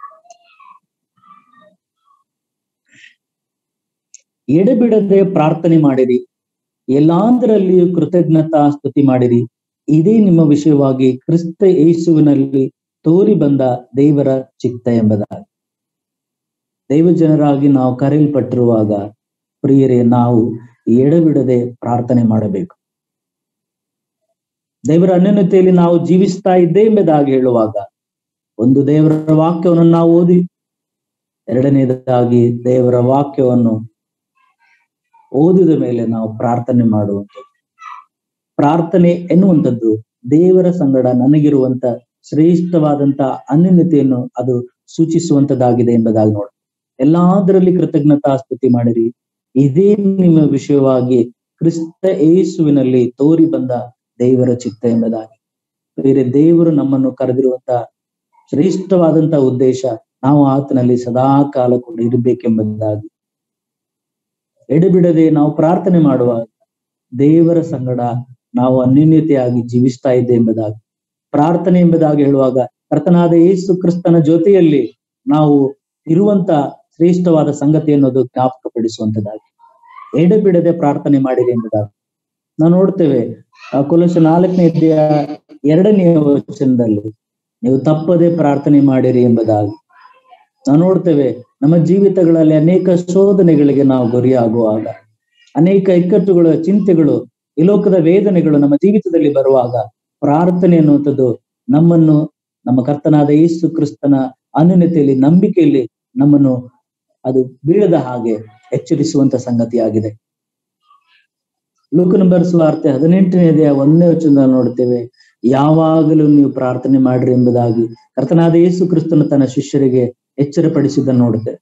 [SPEAKER 1] ಎಡೆಬಿಡದೆ ಪ್ರಾರ್ಥನೆ ಮಾಡಿರಿ ಎಲ್ಲಾಂದರಲ್ಲಿಯೂ ಕೃತಜ್ಞತಾ ಸ್ತುತಿ ಮಾಡಿರಿ ಇದೇ ನಿಮ್ಮ ವಿಷಯವಾಗಿ ಕ್ರಿಸ್ತ ಯೇಸುವಿನಲ್ಲಿ ತೋರಿ ಬಂದ ದೇವರ ಚಿತ್ತ ಎಂಬುದಾಗಿ ದೈವ ಜನರಾಗಿ ನಾವು ಕರೆಯಲ್ಪಟ್ಟಿರುವಾಗ ಪ್ರಿಯರೇ ನಾವು ಎಡಬಿಡದೆ ಪ್ರಾರ್ಥನೆ ಮಾಡಬೇಕು ದೇವರ ಅನ್ಯನತೆಯಲ್ಲಿ ನಾವು ಜೀವಿಸ್ತಾ ಇದ್ದೇ ಎಂಬುದಾಗಿ ಹೇಳುವಾಗ ಒಂದು ದೇವರ ವಾಕ್ಯವನ್ನು ನಾವು ಓದಿ ಎರಡನೇದಾಗಿ ದೇವರ ವಾಕ್ಯವನ್ನು ಓದಿದ ಮೇಲೆ ನಾವು ಪ್ರಾರ್ಥನೆ ಮಾಡುವಂಥದ್ದು ಪ್ರಾರ್ಥನೆ ಎನ್ನುವಂಥದ್ದು ದೇವರ ಸಂಗಡ ನನಗಿರುವಂತ ಶ್ರೇಷ್ಠವಾದಂತ ಅನ್ಯನ್ಯತೆಯನ್ನು ಅದು ಸೂಚಿಸುವಂತದ್ದಾಗಿದೆ ಎಂಬುದಾಗಿ ನೋಡಿ ಎಲ್ಲಾದರಲ್ಲಿ ಕೃತಜ್ಞತಾ ಸ್ತುತಿ ಮಾಡಿರಿ ಇದೇ ನಿಮ್ಮ ವಿಷಯವಾಗಿ ಕ್ರಿಸ್ತ ಏಸುವಿನಲ್ಲಿ ತೋರಿ ಬಂದ ದೇವರ ಚಿತ್ತ ಎಂಬುದಾಗಿ ಬೇರೆ ದೇವರು ನಮ್ಮನ್ನು ಕರೆದಿರುವಂತ ಶ್ರೇಷ್ಠವಾದಂತ ಉದ್ದೇಶ ನಾವು ಆತನಲ್ಲಿ ಸದಾ ಕಾಲ ಕೂಡ ಇರಬೇಕೆಂಬುದಾಗಿ ಎಡೆಬಿಡದೆ ನಾವು ಪ್ರಾರ್ಥನೆ ಮಾಡುವಾಗ ದೇವರ ಸಂಗಡ ನಾವು ಅನ್ಯೂನ್ಯತೆಯಾಗಿ ಜೀವಿಸ್ತಾ ಇದ್ದೆ ಎಂಬುದಾಗಿ ಪ್ರಾರ್ಥನೆ ಎಂಬುದಾಗಿ ಹೇಳುವಾಗ ಕರ್ತನಾದ ಯೇಸು ಕ್ರಿಸ್ತನ ಜೊತೆಯಲ್ಲಿ ನಾವು ಇರುವಂತ ಶ್ರೇಷ್ಠವಾದ ಸಂಗತಿ ಅನ್ನೋದು ಜ್ಞಾಪಕಪಡಿಸುವಂತದ್ದಾಗಿ ಎಡೆಬಿಡದೆ ಪ್ರಾರ್ಥನೆ ಮಾಡಿರಿ ಎಂಬುದಾಗಿ ನಾವು ನೋಡ್ತೇವೆ ಆ ಕೊಲಸ ನಾಲ್ಕನೇ ಅಧ್ಯಾಯ ಎರಡನೆಯ ವಚನದಲ್ಲಿ ನೀವು ತಪ್ಪದೆ ಪ್ರಾರ್ಥನೆ ಮಾಡಿರಿ ಎಂಬುದಾಗಿ ನಾವು ನೋಡ್ತೇವೆ ನಮ್ಮ ಜೀವಿತಗಳಲ್ಲಿ ಅನೇಕ ಶೋಧನೆಗಳಿಗೆ ನಾವು ಗುರಿಯಾಗುವಾಗ ಅನೇಕ ಇಕ್ಕಟ್ಟುಗಳು ಚಿಂತೆಗಳು ಈ ಲೋಕದ ವೇದನೆಗಳು ನಮ್ಮ ಜೀವಿತದಲ್ಲಿ ಬರುವಾಗ ಪ್ರಾರ್ಥನೆ ಅನ್ನುವಂಥದ್ದು ನಮ್ಮನ್ನು ನಮ್ಮ ಕರ್ತನಾದ ಯೇಸು ಕ್ರಿಸ್ತನ ಅನ್ಯತೆಯಲ್ಲಿ ನಂಬಿಕೆಯಲ್ಲಿ ನಮ್ಮನ್ನು ಅದು ಬೀಳದ ಹಾಗೆ ಎಚ್ಚರಿಸುವಂತ ಸಂಗತಿಯಾಗಿದೆ ಲೋಕನ ಬರೆಸುವಾರ್ತೆ ಹದಿನೆಂಟನೇ ಒಂದನೇ ವಚನ ನೋಡ್ತೇವೆ ಯಾವಾಗಲೂ ನೀವು ಪ್ರಾರ್ಥನೆ ಮಾಡ್ರಿ ಎಂಬುದಾಗಿ ಕರ್ತನಾದ ಯೇಸು ಕ್ರಿಸ್ತನು ತನ್ನ ಶಿಷ್ಯರಿಗೆ ಎಚ್ಚರಪಡಿಸಿದ್ದನ್ನು ನೋಡುತ್ತೇವೆ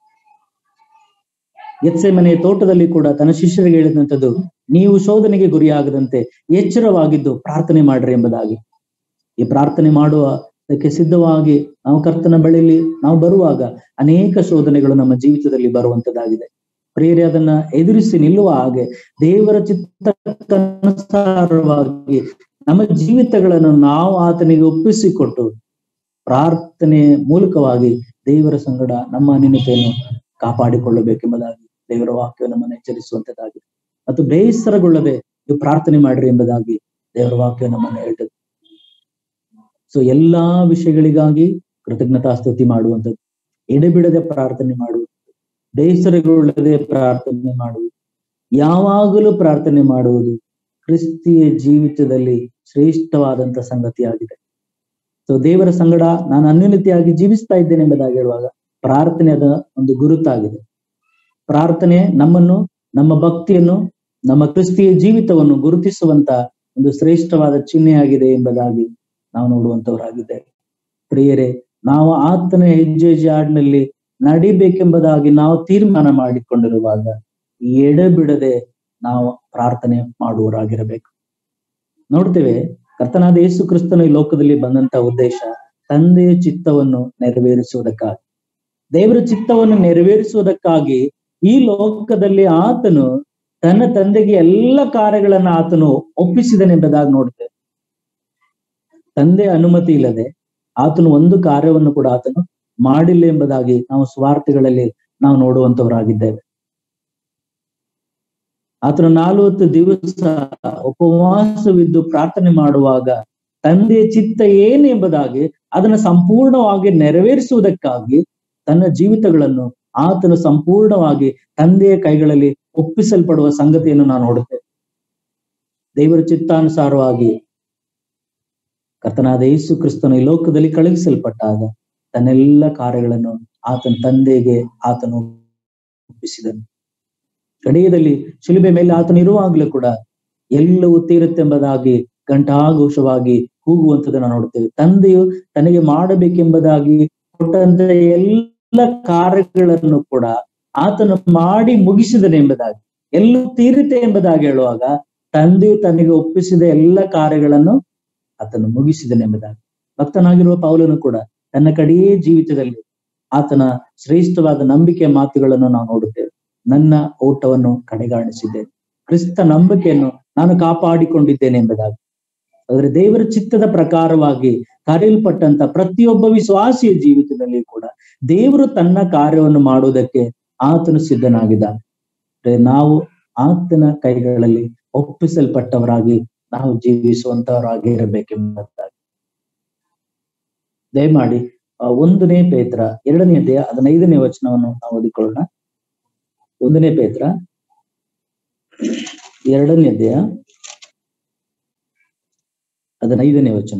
[SPEAKER 1] ಎತ್ಸೆ ಮನೆಯ ತೋಟದಲ್ಲಿ ಕೂಡ ತನ್ನ ಶಿಷ್ಯರಿಗೆ ಹೇಳಿದಂಥದ್ದು ನೀವು ಶೋಧನೆಗೆ ಗುರಿಯಾಗದಂತೆ ಎಚ್ಚರವಾಗಿದ್ದು ಪ್ರಾರ್ಥನೆ ಮಾಡ್ರಿ ಎಂಬುದಾಗಿ ಈ ಪ್ರಾರ್ಥನೆ ಮಾಡುವ ಅದಕ್ಕೆ ಸಿದ್ಧವಾಗಿ ನಾವು ಕರ್ತನ ಬಳಿಲಿ ನಾವು ಬರುವಾಗ ಅನೇಕ ಶೋಧನೆಗಳು ನಮ್ಮ ಜೀವಿತದಲ್ಲಿ ಬರುವಂತದ್ದಾಗಿದೆ ಪ್ರಿಯರೇ ಅದನ್ನ ಎದುರಿಸಿ ನಿಲ್ಲುವ ಹಾಗೆ ದೇವರ ಚಿತ್ತಕ್ಕನುಸಾರವಾಗಿ ನಮ್ಮ ಜೀವಿತಗಳನ್ನು ನಾವು ಆತನಿಗೆ ಒಪ್ಪಿಸಿಕೊಟ್ಟು ಪ್ರಾರ್ಥನೆ ಮೂಲಕವಾಗಿ ದೇವರ ಸಂಗಡ ನಮ್ಮ ಅನ್ಯತೆಯನ್ನು ಕಾಪಾಡಿಕೊಳ್ಳಬೇಕೆಂಬುದಾಗಿ ದೇವರ ವಾಕ್ಯ ನಮ್ಮನ್ನು ಎಚ್ಚರಿಸುವಂತದ್ದಾಗಿದೆ ಮತ್ತು ಬೇಸರಗೊಳ್ಳದೆ ನೀವು ಪ್ರಾರ್ಥನೆ ಮಾಡ್ರಿ ಎಂಬುದಾಗಿ ದೇವರ ವಾಕ್ಯ ನಮ್ಮನ್ನು ಹೇಳ್ತದೆ ಸೊ ಎಲ್ಲಾ ವಿಷಯಗಳಿಗಾಗಿ ಕೃತಜ್ಞತಾ ಸ್ತುತಿ ಮಾಡುವಂಥದ್ದು ಎಡೆಬಿಡದೆ ಪ್ರಾರ್ಥನೆ ಮಾಡುವುದು ಬೇಸರಗೊಳ್ಳದೆ ಪ್ರಾರ್ಥನೆ ಮಾಡುವುದು ಯಾವಾಗಲೂ ಪ್ರಾರ್ಥನೆ ಮಾಡುವುದು ಕ್ರಿಸ್ತಿಯ ಜೀವಿತದಲ್ಲಿ ಶ್ರೇಷ್ಠವಾದಂತ ಸಂಗತಿಯಾಗಿದೆ ಸೊ ದೇವರ ಸಂಗಡ ನಾನು ಅನ್ಯೂನ್ಯತೆಯಾಗಿ ಜೀವಿಸ್ತಾ ಇದ್ದೇನೆ ಎಂಬುದಾಗಿ ಹೇಳುವಾಗ ಪ್ರಾರ್ಥನೆ ಅದ ಒಂದು ಗುರುತಾಗಿದೆ ಪ್ರಾರ್ಥನೆ ನಮ್ಮನ್ನು ನಮ್ಮ ಭಕ್ತಿಯನ್ನು ನಮ್ಮ ಕ್ರಿಸ್ತಿಯ ಜೀವಿತವನ್ನು ಗುರುತಿಸುವಂತ ಒಂದು ಶ್ರೇಷ್ಠವಾದ ಚಿಹ್ನೆಯಾಗಿದೆ ಎಂಬುದಾಗಿ ನಾವು ನೋಡುವಂತವರಾಗಿದ್ದೇವೆ ಪ್ರಿಯರೇ ನಾವು ಆತನ ಹೆಜ್ಜೆ ಜಾಡಿನಲ್ಲಿ ನಡಿಬೇಕೆಂಬುದಾಗಿ ನಾವು ತೀರ್ಮಾನ ಮಾಡಿಕೊಂಡಿರುವಾಗ ಎಡೆಬಿಡದೆ ನಾವು ಪ್ರಾರ್ಥನೆ ಮಾಡುವವರಾಗಿರಬೇಕು ನೋಡ್ತೇವೆ ಕರ್ತನಾದ ಯೇಸು ಕ್ರಿಸ್ತನು ಈ ಲೋಕದಲ್ಲಿ ಬಂದಂತ ಉದ್ದೇಶ ತಂದೆಯ ಚಿತ್ತವನ್ನು ನೆರವೇರಿಸುವುದಕ್ಕಾಗಿ ದೇವರ ಚಿತ್ತವನ್ನು ನೆರವೇರಿಸುವುದಕ್ಕಾಗಿ ಈ ಲೋಕದಲ್ಲಿ ಆತನು ತನ್ನ ತಂದೆಗೆ ಎಲ್ಲ ಕಾರ್ಯಗಳನ್ನ ಆತನು ಒಪ್ಪಿಸಿದನೆಂಬುದಾಗಿ ನೋಡ್ತೇವೆ ತಂದೆ ಅನುಮತಿ ಇಲ್ಲದೆ ಆತನು ಒಂದು ಕಾರ್ಯವನ್ನು ಕೂಡ ಆತನು ಮಾಡಿಲ್ಲ ಎಂಬುದಾಗಿ ನಾವು ಸ್ವಾರ್ಥಗಳಲ್ಲಿ ನಾವು ನೋಡುವಂತವರಾಗಿದ್ದೇವೆ ಆತನು ನಾಲ್ವತ್ತು ದಿವಸ ಉಪವಾಸವಿದ್ದು ಪ್ರಾರ್ಥನೆ ಮಾಡುವಾಗ ತಂದೆಯ ಚಿತ್ತ ಏನು ಎಂಬುದಾಗಿ ಅದನ್ನು ಸಂಪೂರ್ಣವಾಗಿ ನೆರವೇರಿಸುವುದಕ್ಕಾಗಿ ತನ್ನ ಜೀವಿತಗಳನ್ನು ಆತನು ಸಂಪೂರ್ಣವಾಗಿ ತಂದೆಯ ಕೈಗಳಲ್ಲಿ ಒಪ್ಪಿಸಲ್ಪಡುವ ಸಂಗತಿಯನ್ನು ನಾವು ನೋಡುತ್ತೇವೆ ದೇವರ ಚಿತ್ತಾನುಸಾರವಾಗಿ ಕರ್ತನಾದ ಯೇಸು ಕ್ರಿಸ್ತನು ಈ ಲೋಕದಲ್ಲಿ ಕಳುಹಿಸಲ್ಪಟ್ಟಾಗ ತನ್ನೆಲ್ಲ ಕಾರ್ಯಗಳನ್ನು ಆತನ ತಂದೆಗೆ ಆತನು ಒಪ್ಪಿಸಿದನು ಗಡಿಯದಲ್ಲಿ ಶಿಲುಬೆ ಮೇಲೆ ಆತನು ಇರುವಾಗಲೂ ಕೂಡ ಎಲ್ಲವೂ ತೀರುತ್ತೆಂಬುದಾಗಿ ಘಂಟಾಘೋಷವಾಗಿ ಕೂಗುವಂಥದ್ದನ್ನು ನೋಡುತ್ತೇವೆ ತಂದೆಯು ತನಗೆ ಮಾಡಬೇಕೆಂಬುದಾಗಿ ಕೊಟ್ಟಂತ ಎಲ್ಲ ಕಾರ್ಯಗಳನ್ನು ಕೂಡ ಆತನು ಮಾಡಿ ಮುಗಿಸಿದನೆಂಬುದಾಗಿ ಎಲ್ಲೂ ತೀರಿತೆ ಎಂಬುದಾಗಿ ಹೇಳುವಾಗ ತಂದೆಯು ತನಗೆ ಒಪ್ಪಿಸಿದ ಎಲ್ಲ ಕಾರ್ಯಗಳನ್ನು ಆತನು ಮುಗಿಸಿದನೆಂಬುದಾಗಿ ಭಕ್ತನಾಗಿರುವ ಪೌಲನು ಕೂಡ ತನ್ನ ಕಡೆಯೇ ಜೀವಿತದಲ್ಲಿ ಆತನ ಶ್ರೇಷ್ಠವಾದ ನಂಬಿಕೆಯ ಮಾತುಗಳನ್ನು ನಾವು ನೋಡುತ್ತೇವೆ ನನ್ನ ಓಟವನ್ನು ಕಡೆಗಾಣಿಸಿದ್ದೇನೆ ಕ್ರಿಸ್ತ ನಂಬಿಕೆಯನ್ನು ನಾನು ಕಾಪಾಡಿಕೊಂಡಿದ್ದೇನೆ ಎಂಬುದಾಗಿ ಆದರೆ ದೇವರ ಚಿತ್ತದ ಪ್ರಕಾರವಾಗಿ ಕರೆಯಲ್ಪಟ್ಟಂತ ಪ್ರತಿಯೊಬ್ಬ ವಿಶ್ವಾಸಿಯ ಜೀವಿತದಲ್ಲಿ ಕೂಡ ದೇವರು ತನ್ನ ಕಾರ್ಯವನ್ನು ಮಾಡುವುದಕ್ಕೆ ಆತನು ಸಿದ್ಧನಾಗಿದ್ದಾನೆ ನಾವು ಆತನ ಕೈಗಳಲ್ಲಿ ಒಪ್ಪಿಸಲ್ಪಟ್ಟವರಾಗಿ ನಾವು ಜೀವಿಸುವಂತವರಾಗಿ ಇರಬೇಕೆಂಬುದಾಗಿ ದಯಮಾಡಿ ಒಂದನೇ ಪೇತ್ರ ಎರಡನೇ ಅಧ್ಯಾಯ ಹದಿನೈದನೇ ವಚನವನ್ನು ನಾವು ಓದಿಕೊಳ್ಳೋಣ ಒಂದನೇ ಪೇತ್ರ ಎರಡನೇ ಅಧ್ಯಾಯ ಹದಿನೈದನೇ ವಚನ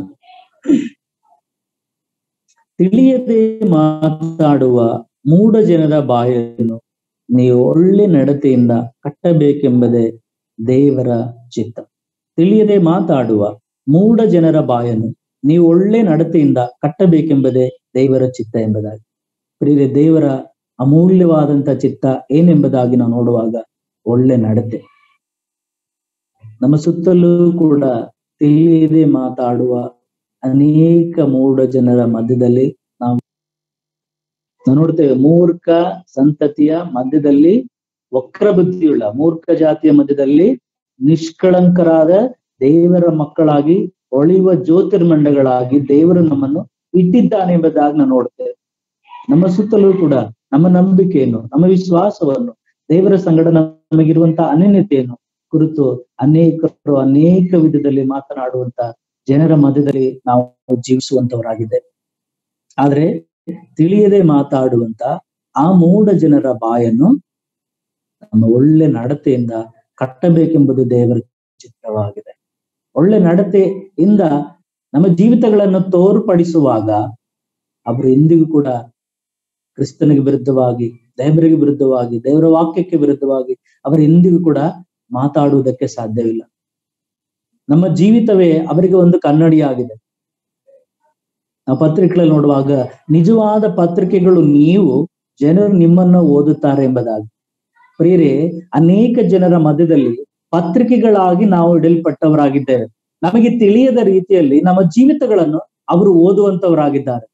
[SPEAKER 1] ತಿಳಿಯದೆ ಮಾತಾಡುವ ಮೂಢ ಜನರ ಬಾಯನ್ನು ನೀವು ಒಳ್ಳೆ ನಡತೆಯಿಂದ ಕಟ್ಟಬೇಕೆಂಬುದೇ ದೇವರ ಚಿತ್ತ ತಿಳಿಯದೆ ಮಾತಾಡುವ ಮೂಢ ಜನರ ಬಾಯನ್ನು ನೀವು ಒಳ್ಳೆ ನಡತೆಯಿಂದ ಕಟ್ಟಬೇಕೆಂಬುದೇ ದೇವರ ಚಿತ್ತ ಎಂಬುದಾಗಿ ಪ್ರಿಯರೇ ದೇವರ ಅಮೂಲ್ಯವಾದಂತ ಚಿತ್ತ ಏನೆಂಬುದಾಗಿ ನಾವು ನೋಡುವಾಗ ಒಳ್ಳೆ ನಡತೆ ನಮ್ಮ ಸುತ್ತಲೂ ಕೂಡ ತಿಳಿಯದೆ ಮಾತಾಡುವ ಅನೇಕ ಮೂಢ ಜನರ ಮಧ್ಯದಲ್ಲಿ ನಾವು ನಾವು ನೋಡ್ತೇವೆ ಮೂರ್ಖ ಸಂತತಿಯ ಮಧ್ಯದಲ್ಲಿ ವಕ್ರ ಬುದ್ಧಿಯುಳ್ಳ ಮೂರ್ಖ ಜಾತಿಯ ಮಧ್ಯದಲ್ಲಿ ನಿಷ್ಕಳಂಕರಾದ ದೇವರ ಮಕ್ಕಳಾಗಿ ಒಳಿಯುವ ಜ್ಯೋತಿರ್ಮಂಡಗಳಾಗಿ ದೇವರು ನಮ್ಮನ್ನು ಇಟ್ಟಿದ್ದಾನೆ ಎಂಬುದಾಗಿ ನಾವು ನೋಡ್ತೇವೆ ನಮ್ಮ ಸುತ್ತಲೂ ಕೂಡ ನಮ್ಮ ನಂಬಿಕೆಯನ್ನು ನಮ್ಮ ವಿಶ್ವಾಸವನ್ನು ದೇವರ ಸಂಗಡ ನಮಗಿರುವಂತಹ ಅನನ್ಯತೆಯನ್ನು ಕುರಿತು ಅನೇಕರು ಅನೇಕ ವಿಧದಲ್ಲಿ ಮಾತನಾಡುವಂತ ಜನರ ಮಧ್ಯದಲ್ಲಿ ನಾವು ಜೀವಿಸುವಂತವರಾಗಿದ್ದೇವೆ ಆದ್ರೆ ತಿಳಿಯದೆ ಮಾತಾಡುವಂತ ಆ ಮೂಢ ಜನರ ಬಾಯನ್ನು ನಮ್ಮ ಒಳ್ಳೆ ನಡತೆಯಿಂದ ಕಟ್ಟಬೇಕೆಂಬುದು ದೇವರ ಚಿತ್ರವಾಗಿದೆ ಒಳ್ಳೆ ನಡತೆಯಿಂದ ನಮ್ಮ ಜೀವಿತಗಳನ್ನು ತೋರ್ಪಡಿಸುವಾಗ ಅವರು ಎಂದಿಗೂ ಕೂಡ ಕ್ರಿಸ್ತನಿಗೆ ವಿರುದ್ಧವಾಗಿ ದೇವರಿಗೆ ವಿರುದ್ಧವಾಗಿ ದೇವರ ವಾಕ್ಯಕ್ಕೆ ವಿರುದ್ಧವಾಗಿ ಅವರು ಎಂದಿಗೂ ಕೂಡ ಮಾತಾಡುವುದಕ್ಕೆ ಸಾಧ್ಯವಿಲ್ಲ ನಮ್ಮ ಜೀವಿತವೇ ಅವರಿಗೆ ಒಂದು ಕನ್ನಡಿಯಾಗಿದೆ ನಾವು ಪತ್ರಿಕೆಗಳಲ್ಲಿ ನೋಡುವಾಗ ನಿಜವಾದ ಪತ್ರಿಕೆಗಳು ನೀವು ಜನರು ನಿಮ್ಮನ್ನ ಓದುತ್ತಾರೆ ಎಂಬುದಾಗಿ ಪ್ರಿಯರೇ ಅನೇಕ ಜನರ ಮಧ್ಯದಲ್ಲಿ ಪತ್ರಿಕೆಗಳಾಗಿ ನಾವು ಇಡಲ್ಪಟ್ಟವರಾಗಿದ್ದೇವೆ ನಮಗೆ ತಿಳಿಯದ ರೀತಿಯಲ್ಲಿ ನಮ್ಮ ಜೀವಿತಗಳನ್ನು ಅವರು ಓದುವಂತವರಾಗಿದ್ದಾರೆ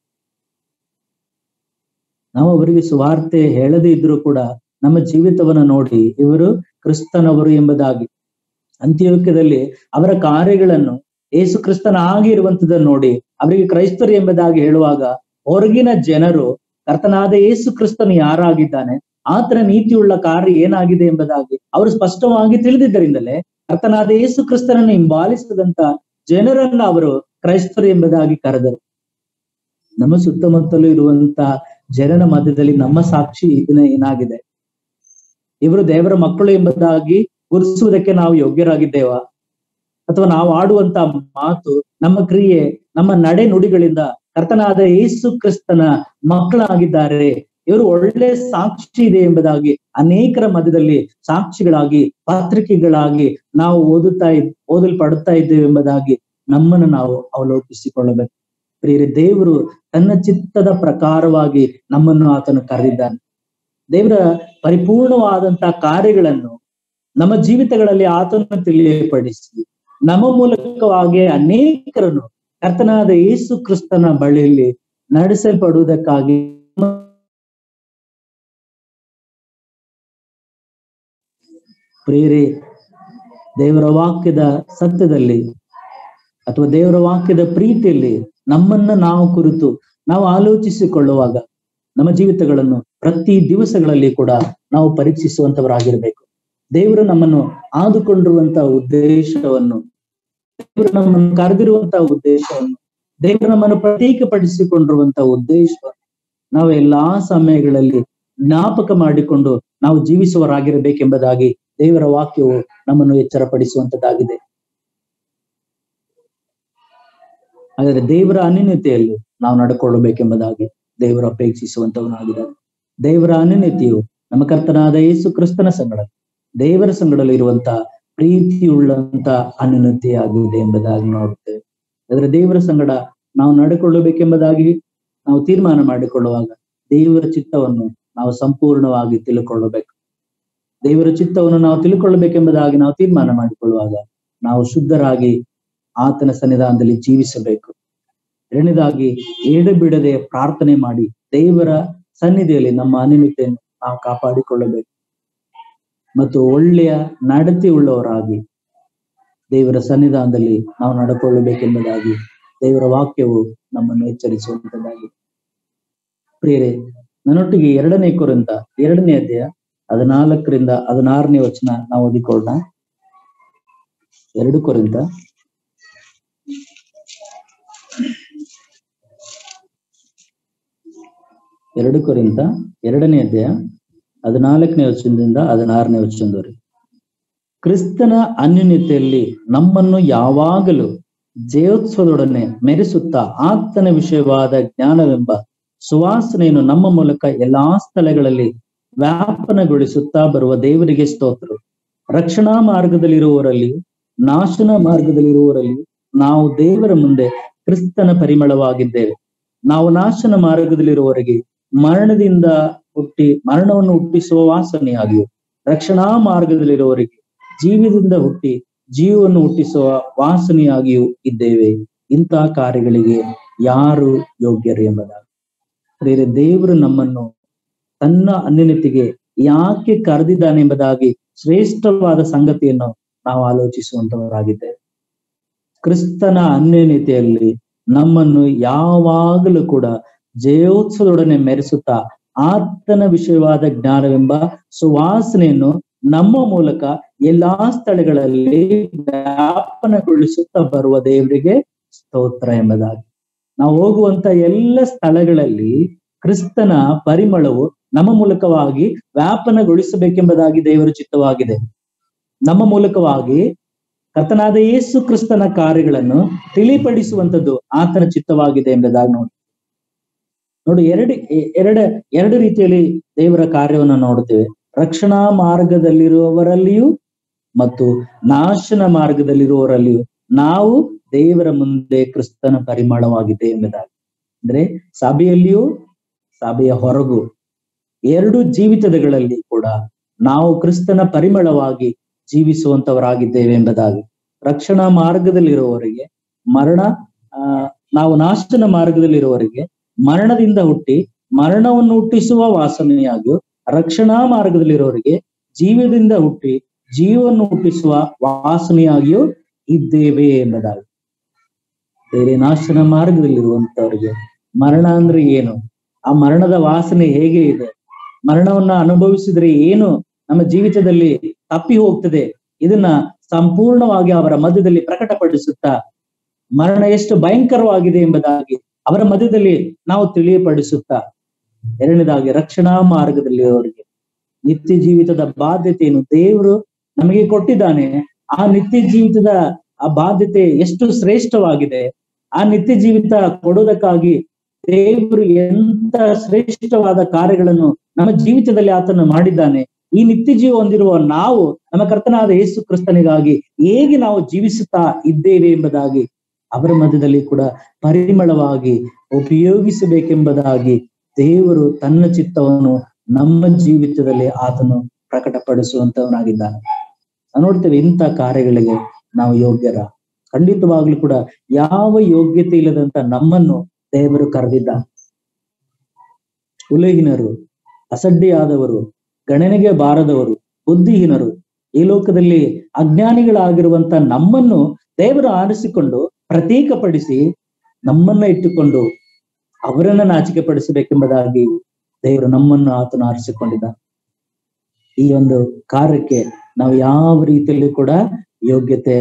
[SPEAKER 1] ನಾವು ಅವರಿಗೆ ಸುವಾರ್ತೆ ಹೇಳದೇ ಇದ್ರೂ ಕೂಡ ನಮ್ಮ ಜೀವಿತವನ್ನ ನೋಡಿ ಇವರು ಕ್ರಿಸ್ತನವರು ಎಂಬುದಾಗಿ ಅಂತ್ಯೋಕ್ಯದಲ್ಲಿ ಅವರ ಕಾರ್ಯಗಳನ್ನು ಏಸು ಕ್ರಿಸ್ತನ ಆಗಿ ಇರುವಂತದನ್ನು ನೋಡಿ ಅವರಿಗೆ ಕ್ರೈಸ್ತರು ಎಂಬುದಾಗಿ ಹೇಳುವಾಗ ಹೊರಗಿನ ಜನರು ಕರ್ತನಾದ ಏಸು ಕ್ರಿಸ್ತನು ಯಾರಾಗಿದ್ದಾನೆ ಆತನ ನೀತಿಯುಳ್ಳ ಕಾರ್ಯ ಏನಾಗಿದೆ ಎಂಬುದಾಗಿ ಅವರು ಸ್ಪಷ್ಟವಾಗಿ ತಿಳಿದಿದ್ದರಿಂದಲೇ ಕರ್ತನಾದ ಏಸು ಕ್ರಿಸ್ತನನ್ನು ಹಿಂಬಾಲಿಸಿದಂತ ಜನರನ್ನ ಅವರು ಕ್ರೈಸ್ತರು ಎಂಬುದಾಗಿ ಕರೆದರು ನಮ್ಮ ಸುತ್ತಮುತ್ತಲೂ ಇರುವಂತ ಜನನ ಮಧ್ಯದಲ್ಲಿ ನಮ್ಮ ಸಾಕ್ಷಿ ಇದನ್ನ ಏನಾಗಿದೆ ಇವರು ದೇವರ ಮಕ್ಕಳು ಎಂಬುದಾಗಿ ಗುರುತಿಸುವುದಕ್ಕೆ ನಾವು ಯೋಗ್ಯರಾಗಿದ್ದೇವಾ ಅಥವಾ ನಾವು ಆಡುವಂತ ಮಾತು ನಮ್ಮ ಕ್ರಿಯೆ ನಮ್ಮ ನಡೆ ನುಡಿಗಳಿಂದ ಕರ್ತನಾದ ಯೇಸು ಕ್ರಿಸ್ತನ ಮಕ್ಕಳಾಗಿದ್ದಾರೆ ಇವರು ಒಳ್ಳೆ ಸಾಕ್ಷಿ ಇದೆ ಎಂಬುದಾಗಿ ಅನೇಕರ ಮಧ್ಯದಲ್ಲಿ ಸಾಕ್ಷಿಗಳಾಗಿ ಪತ್ರಿಕೆಗಳಾಗಿ ನಾವು ಓದುತ್ತಾ ಇದ್ ಓದಲ್ಪಡುತ್ತಾ ಇದ್ದೇವೆ ಎಂಬುದಾಗಿ ನಮ್ಮನ್ನು ನಾವು ಅವಲೋಕಿಸಿಕೊಳ್ಳಬೇಕು ಪ್ರಿಯರೇ ದೇವರು ತನ್ನ ಚಿತ್ತದ ಪ್ರಕಾರವಾಗಿ ನಮ್ಮನ್ನು ಆತನು ಕರೆದಿದ್ದಾನೆ ದೇವರ ಪರಿಪೂರ್ಣವಾದಂತಹ ಕಾರ್ಯಗಳನ್ನು ನಮ್ಮ ಜೀವಿತಗಳಲ್ಲಿ ಆತನ ತಿಳಿಯಪಡಿಸಿ ನಮ್ಮ ಮೂಲಕವಾಗಿ ಅನೇಕರನ್ನು ಕರ್ತನಾದ ಯೇಸು ಕ್ರಿಸ್ತನ ಬಳಿಯಲ್ಲಿ ನಡೆಸಲ್ಪಡುವುದಕ್ಕಾಗಿ ಪ್ರೇರೆ ದೇವರ ವಾಕ್ಯದ ಸತ್ಯದಲ್ಲಿ ಅಥವಾ ದೇವರ ವಾಕ್ಯದ ಪ್ರೀತಿಯಲ್ಲಿ ನಮ್ಮನ್ನ ನಾವು ಕುರಿತು ನಾವು ಆಲೋಚಿಸಿಕೊಳ್ಳುವಾಗ ನಮ್ಮ ಜೀವಿತಗಳನ್ನು ಪ್ರತಿ ದಿವಸಗಳಲ್ಲಿ ಕೂಡ ನಾವು ಪರೀಕ್ಷಿಸುವಂತವರಾಗಿರ್ಬೇಕು ದೇವರು ನಮ್ಮನ್ನು ಆದುಕೊಂಡಿರುವಂತಹ ಉದ್ದೇಶವನ್ನು ದೇವರು ನಮ್ಮನ್ನು ಕರೆದಿರುವಂತಹ ಉದ್ದೇಶವನ್ನು ದೇವರು ನಮ್ಮನ್ನು ಪ್ರತ್ಯೇಕಪಡಿಸಿಕೊಂಡಿರುವಂತಹ ಉದ್ದೇಶವನ್ನು ನಾವು ಎಲ್ಲಾ ಸಮಯಗಳಲ್ಲಿ ಜ್ಞಾಪಕ ಮಾಡಿಕೊಂಡು ನಾವು ಜೀವಿಸುವರಾಗಿರಬೇಕೆಂಬುದಾಗಿ ದೇವರ ವಾಕ್ಯವು ನಮ್ಮನ್ನು ಎಚ್ಚರಪಡಿಸುವಂತದ್ದಾಗಿದೆ ಹಾಗಾದ್ರೆ ದೇವರ ಅನ್ಯತೆಯಲ್ಲಿ ನಾವು ನಡ್ಕೊಳ್ಳಬೇಕೆಂಬುದಾಗಿ ದೇವರು ಅಪೇಕ್ಷಿಸುವಂತವನಾಗಿದ್ದಾನೆ ದೇವರ ಅನ್ಯತೆಯು ನಮ್ಮ ಕರ್ತನಾದ ಯೇಸು ಕ್ರಿಸ್ತನ ಸಂಗಡ ದೇವರ ಸಂಗಡಲ್ಲಿ ಇರುವಂತಹ ಪ್ರೀತಿಯುಳ್ಳಂತ ಅನ್ಯತೆಯಾಗಿದೆ ಎಂಬುದಾಗಿ ನೋಡುತ್ತೇವೆ ಅದರ ದೇವರ ಸಂಗಡ ನಾವು ನಡ್ಕೊಳ್ಳಬೇಕೆಂಬುದಾಗಿ ನಾವು ತೀರ್ಮಾನ ಮಾಡಿಕೊಳ್ಳುವಾಗ ದೇವರ ಚಿತ್ತವನ್ನು ನಾವು ಸಂಪೂರ್ಣವಾಗಿ ತಿಳ್ಕೊಳ್ಳಬೇಕು ದೇವರ ಚಿತ್ತವನ್ನು ನಾವು ತಿಳ್ಕೊಳ್ಳಬೇಕೆಂಬುದಾಗಿ ನಾವು ತೀರ್ಮಾನ ಮಾಡಿಕೊಳ್ಳುವಾಗ ನಾವು ಶುದ್ಧರಾಗಿ ಆತನ ಸನ್ನಿಧಾನದಲ್ಲಿ ಜೀವಿಸಬೇಕು ಎರಡನೇದಾಗಿ ಏಡು ಬಿಡದೆ ಪ್ರಾರ್ಥನೆ ಮಾಡಿ ದೇವರ ಸನ್ನಿಧಿಯಲ್ಲಿ ನಮ್ಮ ಅನಿಮಿತೆಯನ್ನು ನಾವು ಕಾಪಾಡಿಕೊಳ್ಳಬೇಕು ಮತ್ತು ಒಳ್ಳೆಯ ನಡತೆ ಉಳ್ಳವರಾಗಿ ದೇವರ ಸನ್ನಿಧಾನದಲ್ಲಿ ನಾವು ನಡ್ಕೊಳ್ಳಬೇಕೆಂಬುದಾಗಿ ದೇವರ ವಾಕ್ಯವು ನಮ್ಮನ್ನು ಎಚ್ಚರಿಸುವಂತದ್ದಾಗಿ ಪ್ರಿಯರೇ ನನ್ನೊಟ್ಟಿಗೆ ಎರಡನೇ ಕುರಿತ ಎರಡನೇ ಅಧ್ಯಾಯ ಹದಿನಾಲ್ಕರಿಂದ ಹದಿನಾರನೇ ವಚನ ನಾವು ಓದಿಕೊಳ್ಳೋಣ ಎರಡು ಕೊರಿಂದ ಎರಡು ಕೊರಿಂದ ಎರಡನೇ ಅಧ್ಯಾಯ ಹದಿನಾಲ್ಕನೇ ವಚನದಿಂದ ಹದಿನಾರನೇ ವಚನದವರೆಗೆ ಕ್ರಿಸ್ತನ ಅನ್ಯೂನ್ಯತೆಯಲ್ಲಿ ನಮ್ಮನ್ನು ಯಾವಾಗಲೂ ಜಯೋತ್ಸವದೊಡನೆ ಮೆರೆಸುತ್ತಾ ಆತನ ವಿಷಯವಾದ ಜ್ಞಾನವೆಂಬ ಸುವಾಸನೆಯನ್ನು ನಮ್ಮ ಮೂಲಕ ಎಲ್ಲಾ ಸ್ಥಳಗಳಲ್ಲಿ ವ್ಯಾಪನಗೊಳಿಸುತ್ತಾ ಬರುವ ದೇವರಿಗೆ ಸ್ತೋತ್ರ ರಕ್ಷಣಾ ಮಾರ್ಗದಲ್ಲಿರುವವರಲ್ಲಿ ನಾಶನ ಮಾರ್ಗದಲ್ಲಿರುವವರಲ್ಲಿ ನಾವು ದೇವರ ಮುಂದೆ ಕ್ರಿಸ್ತನ ಪರಿಮಳವಾಗಿದ್ದೇವೆ ನಾವು ನಾಶನ ಮಾರ್ಗದಲ್ಲಿರುವವರೆಗೆ ಮರಣದಿಂದ ಹುಟ್ಟಿ ಮರಣವನ್ನು ಹುಟ್ಟಿಸುವ ವಾಸನೆಯಾಗಿಯೂ ರಕ್ಷಣಾ ಮಾರ್ಗದಲ್ಲಿರುವವರೆಗೆ ಜೀವದಿಂದ ಹುಟ್ಟಿ ಜೀವವನ್ನು ಹುಟ್ಟಿಸುವ ವಾಸನೆಯಾಗಿಯೂ ಇದ್ದೇವೆ ಇಂತಹ ಕಾರ್ಯಗಳಿಗೆ ಯಾರು ಯೋಗ್ಯರು ಎಂಬುದಾಗಿ ಪ್ರೇರೆ ದೇವರು ನಮ್ಮನ್ನು ತನ್ನ ಅನ್ಯನತೆಗೆ ಯಾಕೆ ಕರೆದಿದ್ದಾನೆ ಎಂಬುದಾಗಿ ಶ್ರೇಷ್ಠವಾದ ಸಂಗತಿಯನ್ನು ನಾವು ಆಲೋಚಿಸುವಂತವರಾಗಿದ್ದೇವೆ ಕ್ರಿಸ್ತನ ಅನ್ಯನತೆಯಲ್ಲಿ ನಮ್ಮನ್ನು ಯಾವಾಗಲೂ ಕೂಡ ಜಯೋತ್ಸವದೊಡನೆ ಮೆರೆಸುತ್ತಾ ಆತನ ವಿಷಯವಾದ ಜ್ಞಾನವೆಂಬ ಸುವಾಸನೆಯನ್ನು ನಮ್ಮ ಮೂಲಕ ಎಲ್ಲಾ ಸ್ಥಳಗಳಲ್ಲಿ ವ್ಯಾಪನಗೊಳಿಸುತ್ತಾ ಬರುವ ದೇವರಿಗೆ ಸ್ತೋತ್ರ ಎಂಬುದಾಗಿ ನಾವು ಹೋಗುವಂತ ಎಲ್ಲ ಸ್ಥಳಗಳಲ್ಲಿ ಕ್ರಿಸ್ತನ ಪರಿಮಳವು ನಮ್ಮ ಮೂಲಕವಾಗಿ ವ್ಯಾಪನಗೊಳಿಸಬೇಕೆಂಬುದಾಗಿ ದೇವರ ಚಿತ್ತವಾಗಿದೆ ನಮ್ಮ ಮೂಲಕವಾಗಿ ಕರ್ತನಾದ ಯೇಸು ಕ್ರಿಸ್ತನ ಕಾರ್ಯಗಳನ್ನು ತಿಳಿಪಡಿಸುವಂತದ್ದು ಆತನ ಚಿತ್ತವಾಗಿದೆ ಎಂಬುದಾಗಿ ನೋಡಿ ನೋಡಿ ಎರಡು ಎರಡು ಎರಡು ರೀತಿಯಲ್ಲಿ ದೇವರ ಕಾರ್ಯವನ್ನು ನೋಡುತ್ತೇವೆ ರಕ್ಷಣಾ ಮಾರ್ಗದಲ್ಲಿರುವವರಲ್ಲಿಯೂ ಮತ್ತು ನಾಶನ ಮಾರ್ಗದಲ್ಲಿರುವವರಲ್ಲಿಯೂ ನಾವು ದೇವರ ಮುಂದೆ ಕ್ರಿಸ್ತನ ಪರಿಮಳವಾಗಿದೆ ಎಂಬುದಾಗಿ ಅಂದ್ರೆ ಸಭೆಯಲ್ಲಿಯೂ ಸಭೆಯ ಹೊರಗು ಎರಡು ಜೀವಿತಗಳಲ್ಲಿ ಕೂಡ ನಾವು ಕ್ರಿಸ್ತನ ಪರಿಮಳವಾಗಿ ಜೀವಿಸುವಂತವರಾಗಿದ್ದೇವೆ ಎಂಬುದಾಗಿ ರಕ್ಷಣಾ ಮಾರ್ಗದಲ್ಲಿರುವವರಿಗೆ ಮರಣ ಆ ನಾವು ನಾಶನ ಮಾರ್ಗದಲ್ಲಿರುವವರಿಗೆ ಮರಣದಿಂದ ಹುಟ್ಟಿ ಮರಣವನ್ನು ಹುಟ್ಟಿಸುವ ವಾಸನೆಯಾಗಿಯೂ ರಕ್ಷಣಾ ಮಾರ್ಗದಲ್ಲಿರೋರಿಗೆ ಜೀವದಿಂದ ಹುಟ್ಟಿ ಜೀವವನ್ನು ಹುಟ್ಟಿಸುವ ವಾಸನೆಯಾಗಿಯೂ ಇದ್ದೇವೆ ಎಂಬುದಾಗಿ ಬೇರೆ ನಾಶನ ಮಾರ್ಗದಲ್ಲಿರುವಂತವರಿಗೆ ಮರಣ ಅಂದ್ರೆ ಏನು ಆ ಮರಣದ ವಾಸನೆ ಹೇಗೆ ಇದೆ ಮರಣವನ್ನ ಅನುಭವಿಸಿದ್ರೆ ಏನು ನಮ್ಮ ಜೀವಿತದಲ್ಲಿ ತಪ್ಪಿ ಹೋಗ್ತದೆ ಇದನ್ನ ಸಂಪೂರ್ಣವಾಗಿ ಅವರ ಮಧ್ಯದಲ್ಲಿ ಪ್ರಕಟಪಡಿಸುತ್ತಾ ಮರಣ ಎಷ್ಟು ಭಯಂಕರವಾಗಿದೆ ಎಂಬುದಾಗಿ ಅವರ ಮಧ್ಯದಲ್ಲಿ ನಾವು ತಿಳಿಯಪಡಿಸುತ್ತಾ ಎರಡನೇದಾಗಿ ರಕ್ಷಣಾ ಮಾರ್ಗದಲ್ಲಿ ಅವರಿಗೆ ನಿತ್ಯ ಜೀವಿತದ ಬಾಧ್ಯತೆಯನ್ನು ದೇವರು ನಮಗೆ ಕೊಟ್ಟಿದ್ದಾನೆ ಆ ನಿತ್ಯ ಜೀವಿತದ ಆ ಬಾಧ್ಯತೆ ಎಷ್ಟು ಶ್ರೇಷ್ಠವಾಗಿದೆ ಆ ನಿತ್ಯ ಜೀವಿತ ಕೊಡೋದಕ್ಕಾಗಿ ದೇವರು ಎಂತ ಶ್ರೇಷ್ಠವಾದ ಕಾರ್ಯಗಳನ್ನು ನಮ್ಮ ಜೀವಿತದಲ್ಲಿ ಆತನು ಮಾಡಿದ್ದಾನೆ ಈ ನಿತ್ಯ ಜೀವ ಹೊಂದಿರುವ ನಾವು ನಮ್ಮ ಕರ್ತನಾದ ಯೇಸು ಕ್ರಿಸ್ತನಿಗಾಗಿ ಹೇಗೆ ನಾವು ಜೀವಿಸುತ್ತಾ ಇದ್ದೇವೆ ಎಂಬುದಾಗಿ ಅವರ ಮಧ್ಯದಲ್ಲಿ ಕೂಡ ಪರಿಮಳವಾಗಿ ಉಪಯೋಗಿಸಬೇಕೆಂಬುದಾಗಿ ದೇವರು ತನ್ನ ಚಿತ್ತವನ್ನು ನಮ್ಮ ಜೀವಿತದಲ್ಲಿ ಆತನು ಪ್ರಕಟಪಡಿಸುವಂತವನಾಗಿದ್ದಾನೆ ನಾವು ನೋಡ್ತೇವೆ ಇಂಥ ಕಾರ್ಯಗಳಿಗೆ ನಾವು ಯೋಗ್ಯರ ಖಂಡಿತವಾಗ್ಲೂ ಕೂಡ ಯಾವ ಯೋಗ್ಯತೆ ಇಲ್ಲದಂತ ನಮ್ಮನ್ನು ದೇವರು ಕರೆದಿದ್ದ ಉಲಹಿನರು ಅಸಡ್ಡೆಯಾದವರು ಗಣನೆಗೆ ಬಾರದವರು ಬುದ್ಧಿಹೀನರು ಈ ಲೋಕದಲ್ಲಿ ಅಜ್ಞಾನಿಗಳಾಗಿರುವಂತ ನಮ್ಮನ್ನು ದೇವರು ಆರಿಸಿಕೊಂಡು ಪ್ರತ್ಯೇಕಪಡಿಸಿ ನಮ್ಮನ್ನ ಇಟ್ಟುಕೊಂಡು ಅವರನ್ನ ನಾಚಿಕೆ ಪಡಿಸಬೇಕೆಂಬುದಾಗಿ ದೇವರು ನಮ್ಮನ್ನು ಆತನು ಆರಿಸಿಕೊಂಡಿದ್ದ ಈ ಒಂದು ಕಾರ್ಯಕ್ಕೆ ನಾವು ಯಾವ ರೀತಿಯಲ್ಲಿ ಕೂಡ ಯೋಗ್ಯತೆ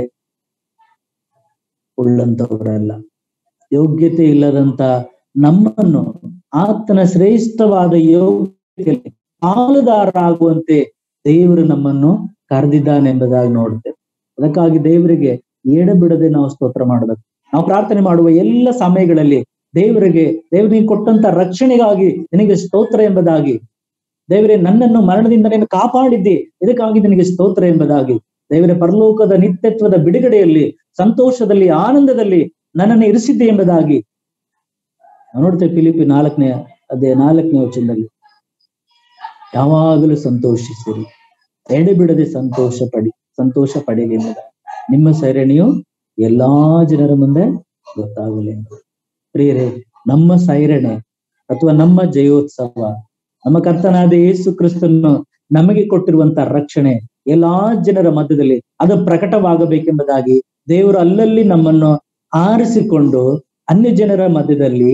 [SPEAKER 1] ಉಳ್ಳಂತವರಲ್ಲ ಯೋಗ್ಯತೆ ಇಲ್ಲದಂತ ನಮ್ಮನ್ನು ಆತನ ಶ್ರೇಷ್ಠವಾದ ಯೋಗ್ಯತೆಯಲ್ಲಿ ಪಾಲುದಾರರಾಗುವಂತೆ ದೇವರು ನಮ್ಮನ್ನು ಕರೆದಿದ್ದಾನೆಂಬುದಾಗಿ ನೋಡುತ್ತೇವೆ ಅದಕ್ಕಾಗಿ ದೇವರಿಗೆ ಎಡಬಿಡದೆ ನಾವು ಸ್ತೋತ್ರ ಮಾಡಬೇಕು ನಾವು ಪ್ರಾರ್ಥನೆ ಮಾಡುವ ಎಲ್ಲ ಸಮಯಗಳಲ್ಲಿ ದೇವರಿಗೆ ದೇವರಿಗೆ ಕೊಟ್ಟಂತ ರಕ್ಷಣೆಗಾಗಿ ನಿನಗೆ ಸ್ತೋತ್ರ ಎಂಬುದಾಗಿ ದೇವರೇ ನನ್ನನ್ನು ಮರಣದಿಂದ ನೀನು ಕಾಪಾಡಿದ್ದಿ ಇದಕ್ಕಾಗಿ ನಿನಗೆ ಸ್ತೋತ್ರ ಎಂಬುದಾಗಿ ದೇವರ ಪರಲೋಕದ ನಿತ್ಯತ್ವದ ಬಿಡುಗಡೆಯಲ್ಲಿ ಸಂತೋಷದಲ್ಲಿ ಆನಂದದಲ್ಲಿ ನನ್ನನ್ನು ಇರಿಸಿದ್ದೆ ಎಂಬುದಾಗಿ ನಾವು ನೋಡ್ತೇವೆ ಫಿಲಿಪಿ ನಾಲ್ಕನೇ ಅದೇ ನಾಲ್ಕನೇ ವಚನದಲ್ಲಿ ಯಾವಾಗಲೂ ಸಂತೋಷಿಸಿರಿ ಎಡೆಬಿಡದೆ ಸಂತೋಷ ಪಡಿ ಸಂತೋಷ ಪಡೆಯಲಿ ಎಂಬುದಾಗಿ ನಿಮ್ಮ ಸೈರಣೆಯು ಎಲ್ಲಾ ಜನರ ಮುಂದೆ ಗೊತ್ತಾಗಲಿ ಪ್ರಿಯರೇ ನಮ್ಮ ಸೈರಣೆ ಅಥವಾ ನಮ್ಮ ಜಯೋತ್ಸವ ನಮ್ಮ ಕರ್ತನಾದ ಯೇಸು ಕ್ರಿಸ್ತನ್ನು ನಮಗೆ ಕೊಟ್ಟಿರುವಂತ ರಕ್ಷಣೆ ಎಲ್ಲಾ ಜನರ ಮಧ್ಯದಲ್ಲಿ ಅದು ಪ್ರಕಟವಾಗಬೇಕೆಂಬುದಾಗಿ ದೇವರು ಅಲ್ಲಲ್ಲಿ ನಮ್ಮನ್ನು ಆರಿಸಿಕೊಂಡು ಅನ್ಯ ಜನರ ಮಧ್ಯದಲ್ಲಿ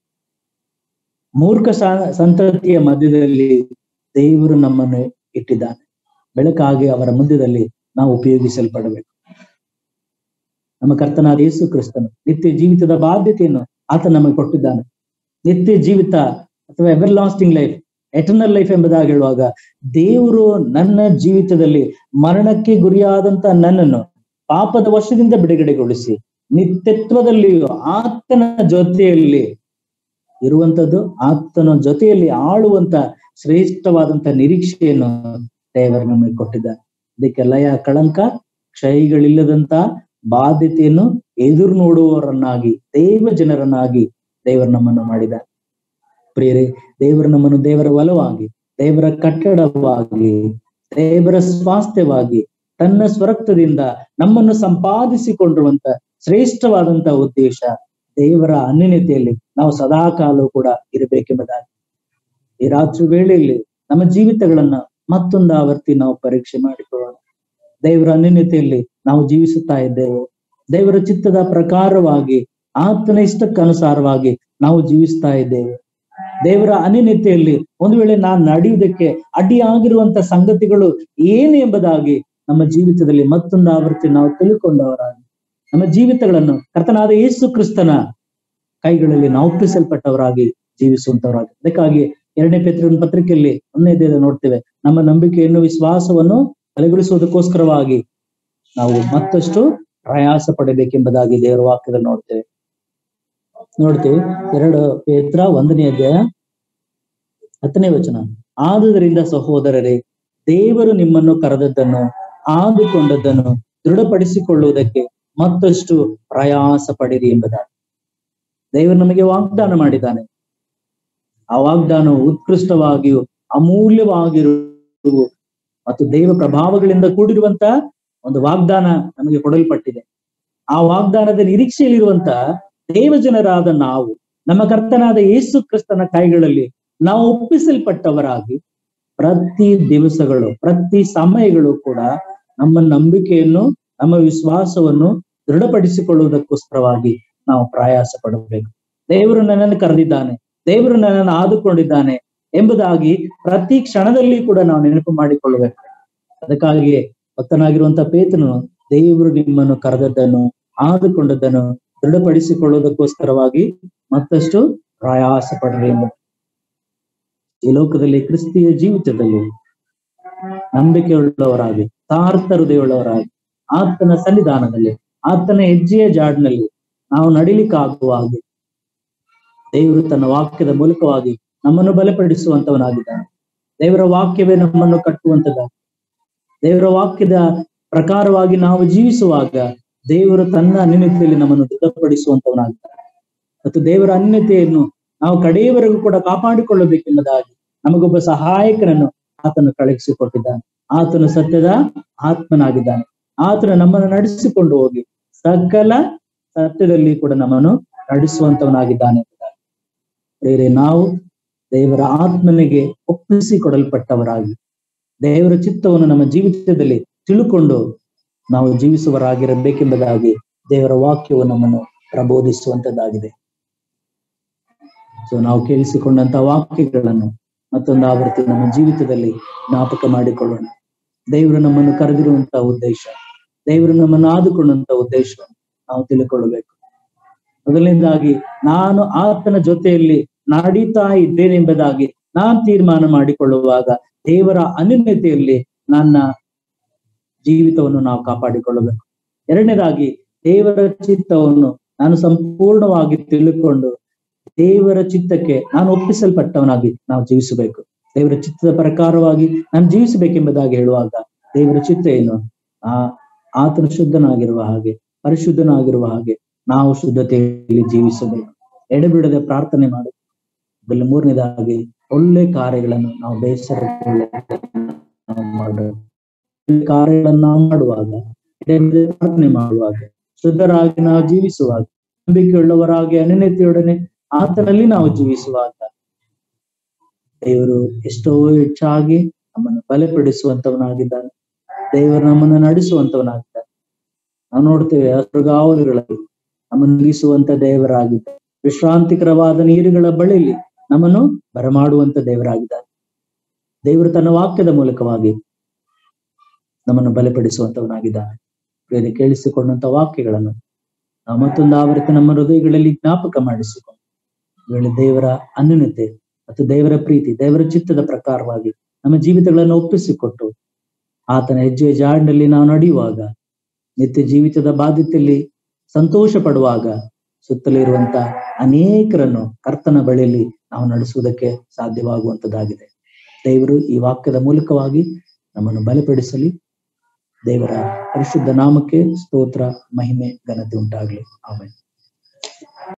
[SPEAKER 1] ಮೂರ್ಖ ಸಂತತಿಯ ಮಧ್ಯದಲ್ಲಿ ದೇವರು ನಮ್ಮನ್ನು ಇಟ್ಟಿದ್ದಾನೆ ಬೆಳಕಾಗಿ ಅವರ ಮಧ್ಯದಲ್ಲಿ ನಾವು ಉಪಯೋಗಿಸಲ್ಪಡಬೇಕು ನಮ್ಮ ಕರ್ತನಾದ ಯೇಸು ಕ್ರಿಸ್ತನು ನಿತ್ಯ ಜೀವಿತದ ಬಾಧ್ಯತೆಯನ್ನು ಆತ ನಮಗೆ ಕೊಟ್ಟಿದ್ದಾನೆ ನಿತ್ಯ ಜೀವಿತ ಅಥವಾ everlasting life eternal life ಎಂಬುದಾಗಿ ಹೇಳುವಾಗ ದೇವರು ನನ್ನ ಜೀವಿತದಲ್ಲಿ ಮರಣಕ್ಕೆ ಗುರಿಯಾದಂತ ನನ್ನನ್ನು ಪಾಪದ ವಶದಿಂದ ಬಿಡುಗಡೆಗೊಳಿಸಿ ನಿತ್ಯತ್ವದಲ್ಲಿಯೂ ಆತನ ಜೊತೆಯಲ್ಲಿ ಇರುವಂತದ್ದು ಆತನ ಜೊತೆಯಲ್ಲಿ ಆಳುವಂತ ಶ್ರೇಷ್ಠವಾದಂತ ನಿರೀಕ್ಷೆಯನ್ನು ದೇವರು ನಮಗೆ ಕೊಟ್ಟಿದ್ದಾರೆ ಅದಕ್ಕೆ ಲಯ ಕಳಂಕ ಕ್ಷಯಗಳಿಲ್ಲದಂತ ಬಾಧ್ಯತೆಯನ್ನು ಎದುರು ನೋಡುವವರನ್ನಾಗಿ ದೇವ ಜನರನ್ನಾಗಿ ದೇವರು ನಮ್ಮನ್ನು ಮಾಡಿದ ಪ್ರಿಯರೇ ದೇವರು ನಮ್ಮನ್ನು ದೇವರ ಒಲವಾಗಿ ದೇವರ ಕಟ್ಟಡವಾಗಿ ದೇವರ ಸ್ವಾಸ್ಥ್ಯವಾಗಿ ತನ್ನ ಸ್ವರಕ್ತದಿಂದ ನಮ್ಮನ್ನು ಸಂಪಾದಿಸಿಕೊಂಡಿರುವಂತ ಶ್ರೇಷ್ಠವಾದಂತ ಉದ್ದೇಶ ದೇವರ ಅನ್ಯನ್ಯತೆಯಲ್ಲಿ ನಾವು ಸದಾಕಾಲವೂ ಕೂಡ ಇರಬೇಕೆಂಬುದಾಗಿ ಈ ರಾತ್ರಿ ವೇಳೆಯಲ್ಲಿ ನಮ್ಮ ಜೀವಿತಗಳನ್ನ ಮತ್ತೊಂದು ಆವರ್ತಿ ನಾವು ಪರೀಕ್ಷೆ ಮಾಡಿಕೊಳ್ಳೋಣ ದೇವರ ಅನ್ಯನ್ಯತೆಯಲ್ಲಿ ನಾವು ಜೀವಿಸುತ್ತಾ ಇದ್ದೇವೆ ದೇವರ ಚಿತ್ತದ ಪ್ರಕಾರವಾಗಿ ಆತನ ಇಷ್ಟಕ್ಕನುಸಾರವಾಗಿ ನಾವು ಜೀವಿಸ್ತಾ ಇದ್ದೇವೆ ದೇವರ ಅನ್ಯನ್ಯತೆಯಲ್ಲಿ ಒಂದು ವೇಳೆ ನಾನು ನಡೆಯುವುದಕ್ಕೆ ಅಡ್ಡಿಯಾಗಿರುವಂತ ಸಂಗತಿಗಳು ಏನು ಎಂಬುದಾಗಿ ನಮ್ಮ ಜೀವಿತದಲ್ಲಿ ಮತ್ತೊಂದು ಆವೃತ್ತಿ ನಾವು ತಿಳ್ಕೊಂಡವರಾಗಿ ನಮ್ಮ ಜೀವಿತಗಳನ್ನು ಕರ್ತನಾದ ಯೇಸು ಕ್ರಿಸ್ತನ ಕೈಗಳಲ್ಲಿ ನಾವು ಒಪ್ಪಿಸಲ್ಪಟ್ಟವರಾಗಿ ಜೀವಿಸುವಂತವರಾಗಿ ಅದಕ್ಕಾಗಿ ಎರಡನೇ ಪೇತ್ರನ ಪತ್ರಿಕೆಯಲ್ಲಿ ಒಂದನೇ ದೇಹ ನೋಡ್ತೇವೆ ನಮ್ಮ ನಂಬಿಕೆಯನ್ನು ವಿಶ್ವಾಸವನ್ನು ಬಲಗೊಳಿಸುವುದಕ್ಕೋಸ್ಕರವಾಗಿ ನಾವು ಮತ್ತಷ್ಟು ಪ್ರಯಾಸ ಪಡಬೇಕೆಂಬುದಾಗಿ ದೇವರ ವಾಕ್ಯದಲ್ಲಿ ನೋಡ್ತೇವೆ ನೋಡ್ತೇವೆ ಎರಡು ಪೇತ್ರ ಒಂದನೇ ಅಧ್ಯಾಯ ಹತ್ತನೇ ವಚನ ಆದುದರಿಂದ ಸಹೋದರರೇ ದೇವರು ನಿಮ್ಮನ್ನು ಕರೆದದ್ದನ್ನು ಆದುಕೊಂಡದ್ದನ್ನು ದೃಢಪಡಿಸಿಕೊಳ್ಳುವುದಕ್ಕೆ ಮತ್ತಷ್ಟು ಪ್ರಯಾಸ ಪಡಿರಿ ಎಂಬುದಾಗಿ ದೇವರು ನಮಗೆ ವಾಗ್ದಾನ ಮಾಡಿದ್ದಾನೆ ಆ ವಾಗ್ದಾನವು ಉತ್ಕೃಷ್ಟವಾಗಿಯೂ ಅಮೂಲ್ಯವಾಗಿರುವ ಮತ್ತು ದೇವ ಪ್ರಭಾವಗಳಿಂದ ಕೂಡಿರುವಂತ ಒಂದು ವಾಗ್ದಾನ ನಮಗೆ ಕೊಡಲ್ಪಟ್ಟಿದೆ ಆ ವಾಗ್ದಾನದ ನಿರೀಕ್ಷೆಯಲ್ಲಿರುವಂತ ದೇವಜನರಾದ ನಾವು ನಮ್ಮ ಕರ್ತನಾದ ಯೇಸು ಕ್ರಿಸ್ತನ ಕೈಗಳಲ್ಲಿ ನಾವು ಒಪ್ಪಿಸಲ್ಪಟ್ಟವರಾಗಿ ಪ್ರತಿ ದಿವಸಗಳು ಪ್ರತಿ ಸಮಯಗಳು ಕೂಡ ನಮ್ಮ ನಂಬಿಕೆಯನ್ನು ನಮ್ಮ ವಿಶ್ವಾಸವನ್ನು ದೃಢಪಡಿಸಿಕೊಳ್ಳುವುದಕ್ಕೋಸ್ಕರವಾಗಿ ನಾವು ಪ್ರಯಾಸ ಪಡಬೇಕು ದೇವರು ನನ್ನನ್ನು ಕರೆದಿದ್ದಾನೆ ದೇವರು ನನ್ನನ್ನು ಆದುಕೊಂಡಿದ್ದಾನೆ ಎಂಬುದಾಗಿ ಪ್ರತಿ ಕ್ಷಣದಲ್ಲಿ ಕೂಡ ನಾವು ನೆನಪು ಮಾಡಿಕೊಳ್ಳಬೇಕು ಅದಕ್ಕಾಗಿಯೇ ಭಕ್ತನಾಗಿರುವಂತ ಪೇತನು ದೇವರು ನಿಮ್ಮನ್ನು ಕರೆದದ್ದನ್ನು ಆದುಕೊಂಡದ್ದನ್ನು ದೃಢಪಡಿಸಿಕೊಳ್ಳುವುದಕ್ಕೋಸ್ಕರವಾಗಿ ಮತ್ತಷ್ಟು ಪ್ರಯಾಸ ಪಡ್ರಿ ಎಂಬ ಈ ಲೋಕದಲ್ಲಿ ಕ್ರಿಸ್ತಿಯ ಜೀವಿತದಲ್ಲಿ ನಂಬಿಕೆಯುಳ್ಳವರಾಗಿ ತಾರ್ಥ ಹೃದಯವುಳ್ಳವರಾಗಿ ಆತನ ಸನ್ನಿಧಾನದಲ್ಲಿ ಆತನ ಹೆಜ್ಜೆಯ ಜಾಡಿನಲ್ಲಿ ನಾವು ನಡಿಲಿಕ್ಕಾಗುವ ಹಾಗೆ ದೇವರು ತನ್ನ ವಾಕ್ಯದ ಮೂಲಕವಾಗಿ ನಮ್ಮನ್ನು ಬಲಪಡಿಸುವಂತವನಾಗಿದ್ದಾನೆ ದೇವರ ವಾಕ್ಯವೇ ನಮ್ಮನ್ನು ಕಟ್ಟುವಂತದ ದೇವರ ವಾಕ್ಯದ ಪ್ರಕಾರವಾಗಿ ನಾವು ಜೀವಿಸುವಾಗ ದೇವರು ತನ್ನ ಅನ್ಯತೆಯಲ್ಲಿ ನಮ್ಮನ್ನು ದೃಢಪಡಿಸುವಂತವನಾಗಿದ್ದಾನೆ ಮತ್ತು ದೇವರ ಅನ್ಯತೆಯನ್ನು ನಾವು ಕಡೆಯವರೆಗೂ ಕೂಡ ಕಾಪಾಡಿಕೊಳ್ಳಬೇಕೆಂಬುದಾಗಿ ನಮಗೊಬ್ಬ ಸಹಾಯಕನನ್ನು ಆತನು ಕಳುಹಿಸಿಕೊಟ್ಟಿದ್ದಾನೆ ಆತನು ಸತ್ಯದ ಆತ್ಮನಾಗಿದ್ದಾನೆ ಆತನು ನಮ್ಮನ್ನು ನಡೆಸಿಕೊಂಡು ಹೋಗಿ ಸಕಲ ಸತ್ಯದಲ್ಲಿ ಕೂಡ ನಮ್ಮನ್ನು ನಡೆಸುವಂತವನಾಗಿದ್ದಾನೆ ಬೇರೆ ನಾವು ದೇವರ ಆತ್ಮನಿಗೆ ಒಪ್ಪಿಸಿಕೊಡಲ್ಪಟ್ಟವರಾಗಿ ದೇವರ ಚಿತ್ತವನ್ನು ನಮ್ಮ ಜೀವಿತದಲ್ಲಿ ತಿಳುಕೊಂಡು ನಾವು ಜೀವಿಸುವರಾಗಿರಬೇಕೆಂಬುದಾಗಿ ದೇವರ ವಾಕ್ಯವು ನಮ್ಮನ್ನು ಪ್ರಬೋಧಿಸುವಂತದ್ದಾಗಿದೆ ಸೊ ನಾವು ಕೇಳಿಸಿಕೊಂಡಂತ ವಾಕ್ಯಗಳನ್ನು ಮತ್ತೊಂದು ಆವೃತ್ತಿ ನಮ್ಮ ಜೀವಿತದಲ್ಲಿ ಜ್ಞಾಪಕ ಮಾಡಿಕೊಳ್ಳೋಣ ದೇವರು ನಮ್ಮನ್ನು ಕರೆದಿರುವಂತಹ ಉದ್ದೇಶ ದೇವರು ನಮ್ಮನ್ನು ಆದುಕೊಂಡಂತ ಉದ್ದೇಶವನ್ನು ನಾವು ತಿಳ್ಕೊಳ್ಳಬೇಕು ಮೊದಲನೇದಾಗಿ ನಾನು ಆತನ ಜೊತೆಯಲ್ಲಿ ನಡೀತಾ ಇದ್ದೇನೆಂಬುದಾಗಿ ನಾನ್ ತೀರ್ಮಾನ ಮಾಡಿಕೊಳ್ಳುವಾಗ ದೇವರ ಅನ್ಯತೆಯಲ್ಲಿ ನನ್ನ ಜೀವಿತವನ್ನು ನಾವು ಕಾಪಾಡಿಕೊಳ್ಳಬೇಕು ಎರಡನೇದಾಗಿ ದೇವರ ಚಿತ್ತವನ್ನು ನಾನು ಸಂಪೂರ್ಣವಾಗಿ ತಿಳಿದುಕೊಂಡು ದೇವರ ಚಿತ್ತಕ್ಕೆ ನಾನು ಒಪ್ಪಿಸಲ್ಪಟ್ಟವನಾಗಿ ನಾವು ಜೀವಿಸಬೇಕು ದೇವರ ಚಿತ್ತದ ಪ್ರಕಾರವಾಗಿ ನಾನು ಜೀವಿಸಬೇಕೆಂಬುದಾಗಿ ಹೇಳುವಾಗ ದೇವರ ಚಿತ್ತ ಏನು ಆ ಆತನು ಶುದ್ಧನಾಗಿರುವ ಹಾಗೆ ಪರಿಶುದ್ಧನಾಗಿರುವ ಹಾಗೆ ನಾವು ಶುದ್ಧತೆಯಲ್ಲಿ ಜೀವಿಸಬೇಕು ಎಡೆಬಿಡದೆ ಪ್ರಾರ್ಥನೆ ಮಾಡು ಅದರಲ್ಲಿ ಮೂರನೇದಾಗಿ ಒಳ್ಳೆ ಕಾರ್ಯಗಳನ್ನು ನಾವು ಬೇಸರ ಮಾಡಬೇಕು ಕಾರ್ಯಗಳನ್ನು ನಾವು ಮಾಡುವಾಗ ಎಡೆಬಿಡದೆ ಪ್ರಾರ್ಥನೆ ಮಾಡುವಾಗ ಶುದ್ಧರಾಗಿ ನಾವು ಜೀವಿಸುವಾಗ ನಂಬಿಕೆಯುಳ್ಳವರಾಗಿ ಅನನ್ಯತೆಯೊಡನೆ ಆತನಲ್ಲಿ ನಾವು ಜೀವಿಸುವಾಗ ದೇವರು ಎಷ್ಟೋ ಹೆಚ್ಚಾಗಿ ನಮ್ಮನ್ನು ಬಲಪಡಿಸುವಂತವನಾಗಿದ್ದಾನೆ ದೇವರು ನಮ್ಮನ್ನು ನಡೆಸುವಂತವನಾಗಿದ್ದಾನೆ ನಾವು ನೋಡ್ತೇವೆ ಹಸುಗಾವಲುಗಳಲ್ಲಿ ನಮ್ಮನ್ನು ನಿಲ್ಲಿಸುವಂತ ದೇವರಾಗಿದ್ದಾನೆ ವಿಶ್ರಾಂತಿಕರವಾದ ನೀರುಗಳ ಬಳಿಯಲ್ಲಿ ನಮ್ಮನ್ನು ಬರಮಾಡುವಂತ ದೇವರಾಗಿದ್ದಾನೆ ದೇವರು ತನ್ನ ವಾಕ್ಯದ ಮೂಲಕವಾಗಿ ನಮ್ಮನ್ನು ಬಲಪಡಿಸುವಂತವನಾಗಿದ್ದಾನೆ ಬೇರೆ ಕೇಳಿಸಿಕೊಂಡಂತ ವಾಕ್ಯಗಳನ್ನು ನಾವು ಮತ್ತೊಂದು ಆವೃತ್ತಿ ನಮ್ಮ ಹೃದಯಗಳಲ್ಲಿ ಜ್ಞಾಪಕ ಮಾಡಿಸಿಕೊಂಡು ವೇಳೆ ದೇವರ ಅನ್ಯನತೆ ಮತ್ತು ದೇವರ ಪ್ರೀತಿ ದೇವರ ಚಿತ್ತದ ಪ್ರಕಾರವಾಗಿ ನಮ್ಮ ಜೀವಿತಗಳನ್ನು ಒಪ್ಪಿಸಿಕೊಟ್ಟು ಆತನ ಹೆಜ್ಜೆಯ ಜಾಡಿನಲ್ಲಿ ನಾವು ನಡೆಯುವಾಗ ನಿತ್ಯ ಜೀವಿತದ ಬಾಧ್ಯತೆಯಲ್ಲಿ ಸಂತೋಷ ಪಡುವಾಗ ಸುತ್ತಲಿರುವಂತ ಅನೇಕರನ್ನು ಕರ್ತನ ಬಳಿಯಲ್ಲಿ ನಾವು ನಡೆಸುವುದಕ್ಕೆ ಸಾಧ್ಯವಾಗುವಂತದ್ದಾಗಿದೆ ದೇವರು ಈ ವಾಕ್ಯದ ಮೂಲಕವಾಗಿ ನಮ್ಮನ್ನು ಬಲಪಡಿಸಲಿ ದೇವರ ಪರಿಶುದ್ಧ ನಾಮಕ್ಕೆ ಸ್ತೋತ್ರ ಮಹಿಮೆ ಘನತೆ ಉಂಟಾಗಲಿ ಆಮೇಲೆ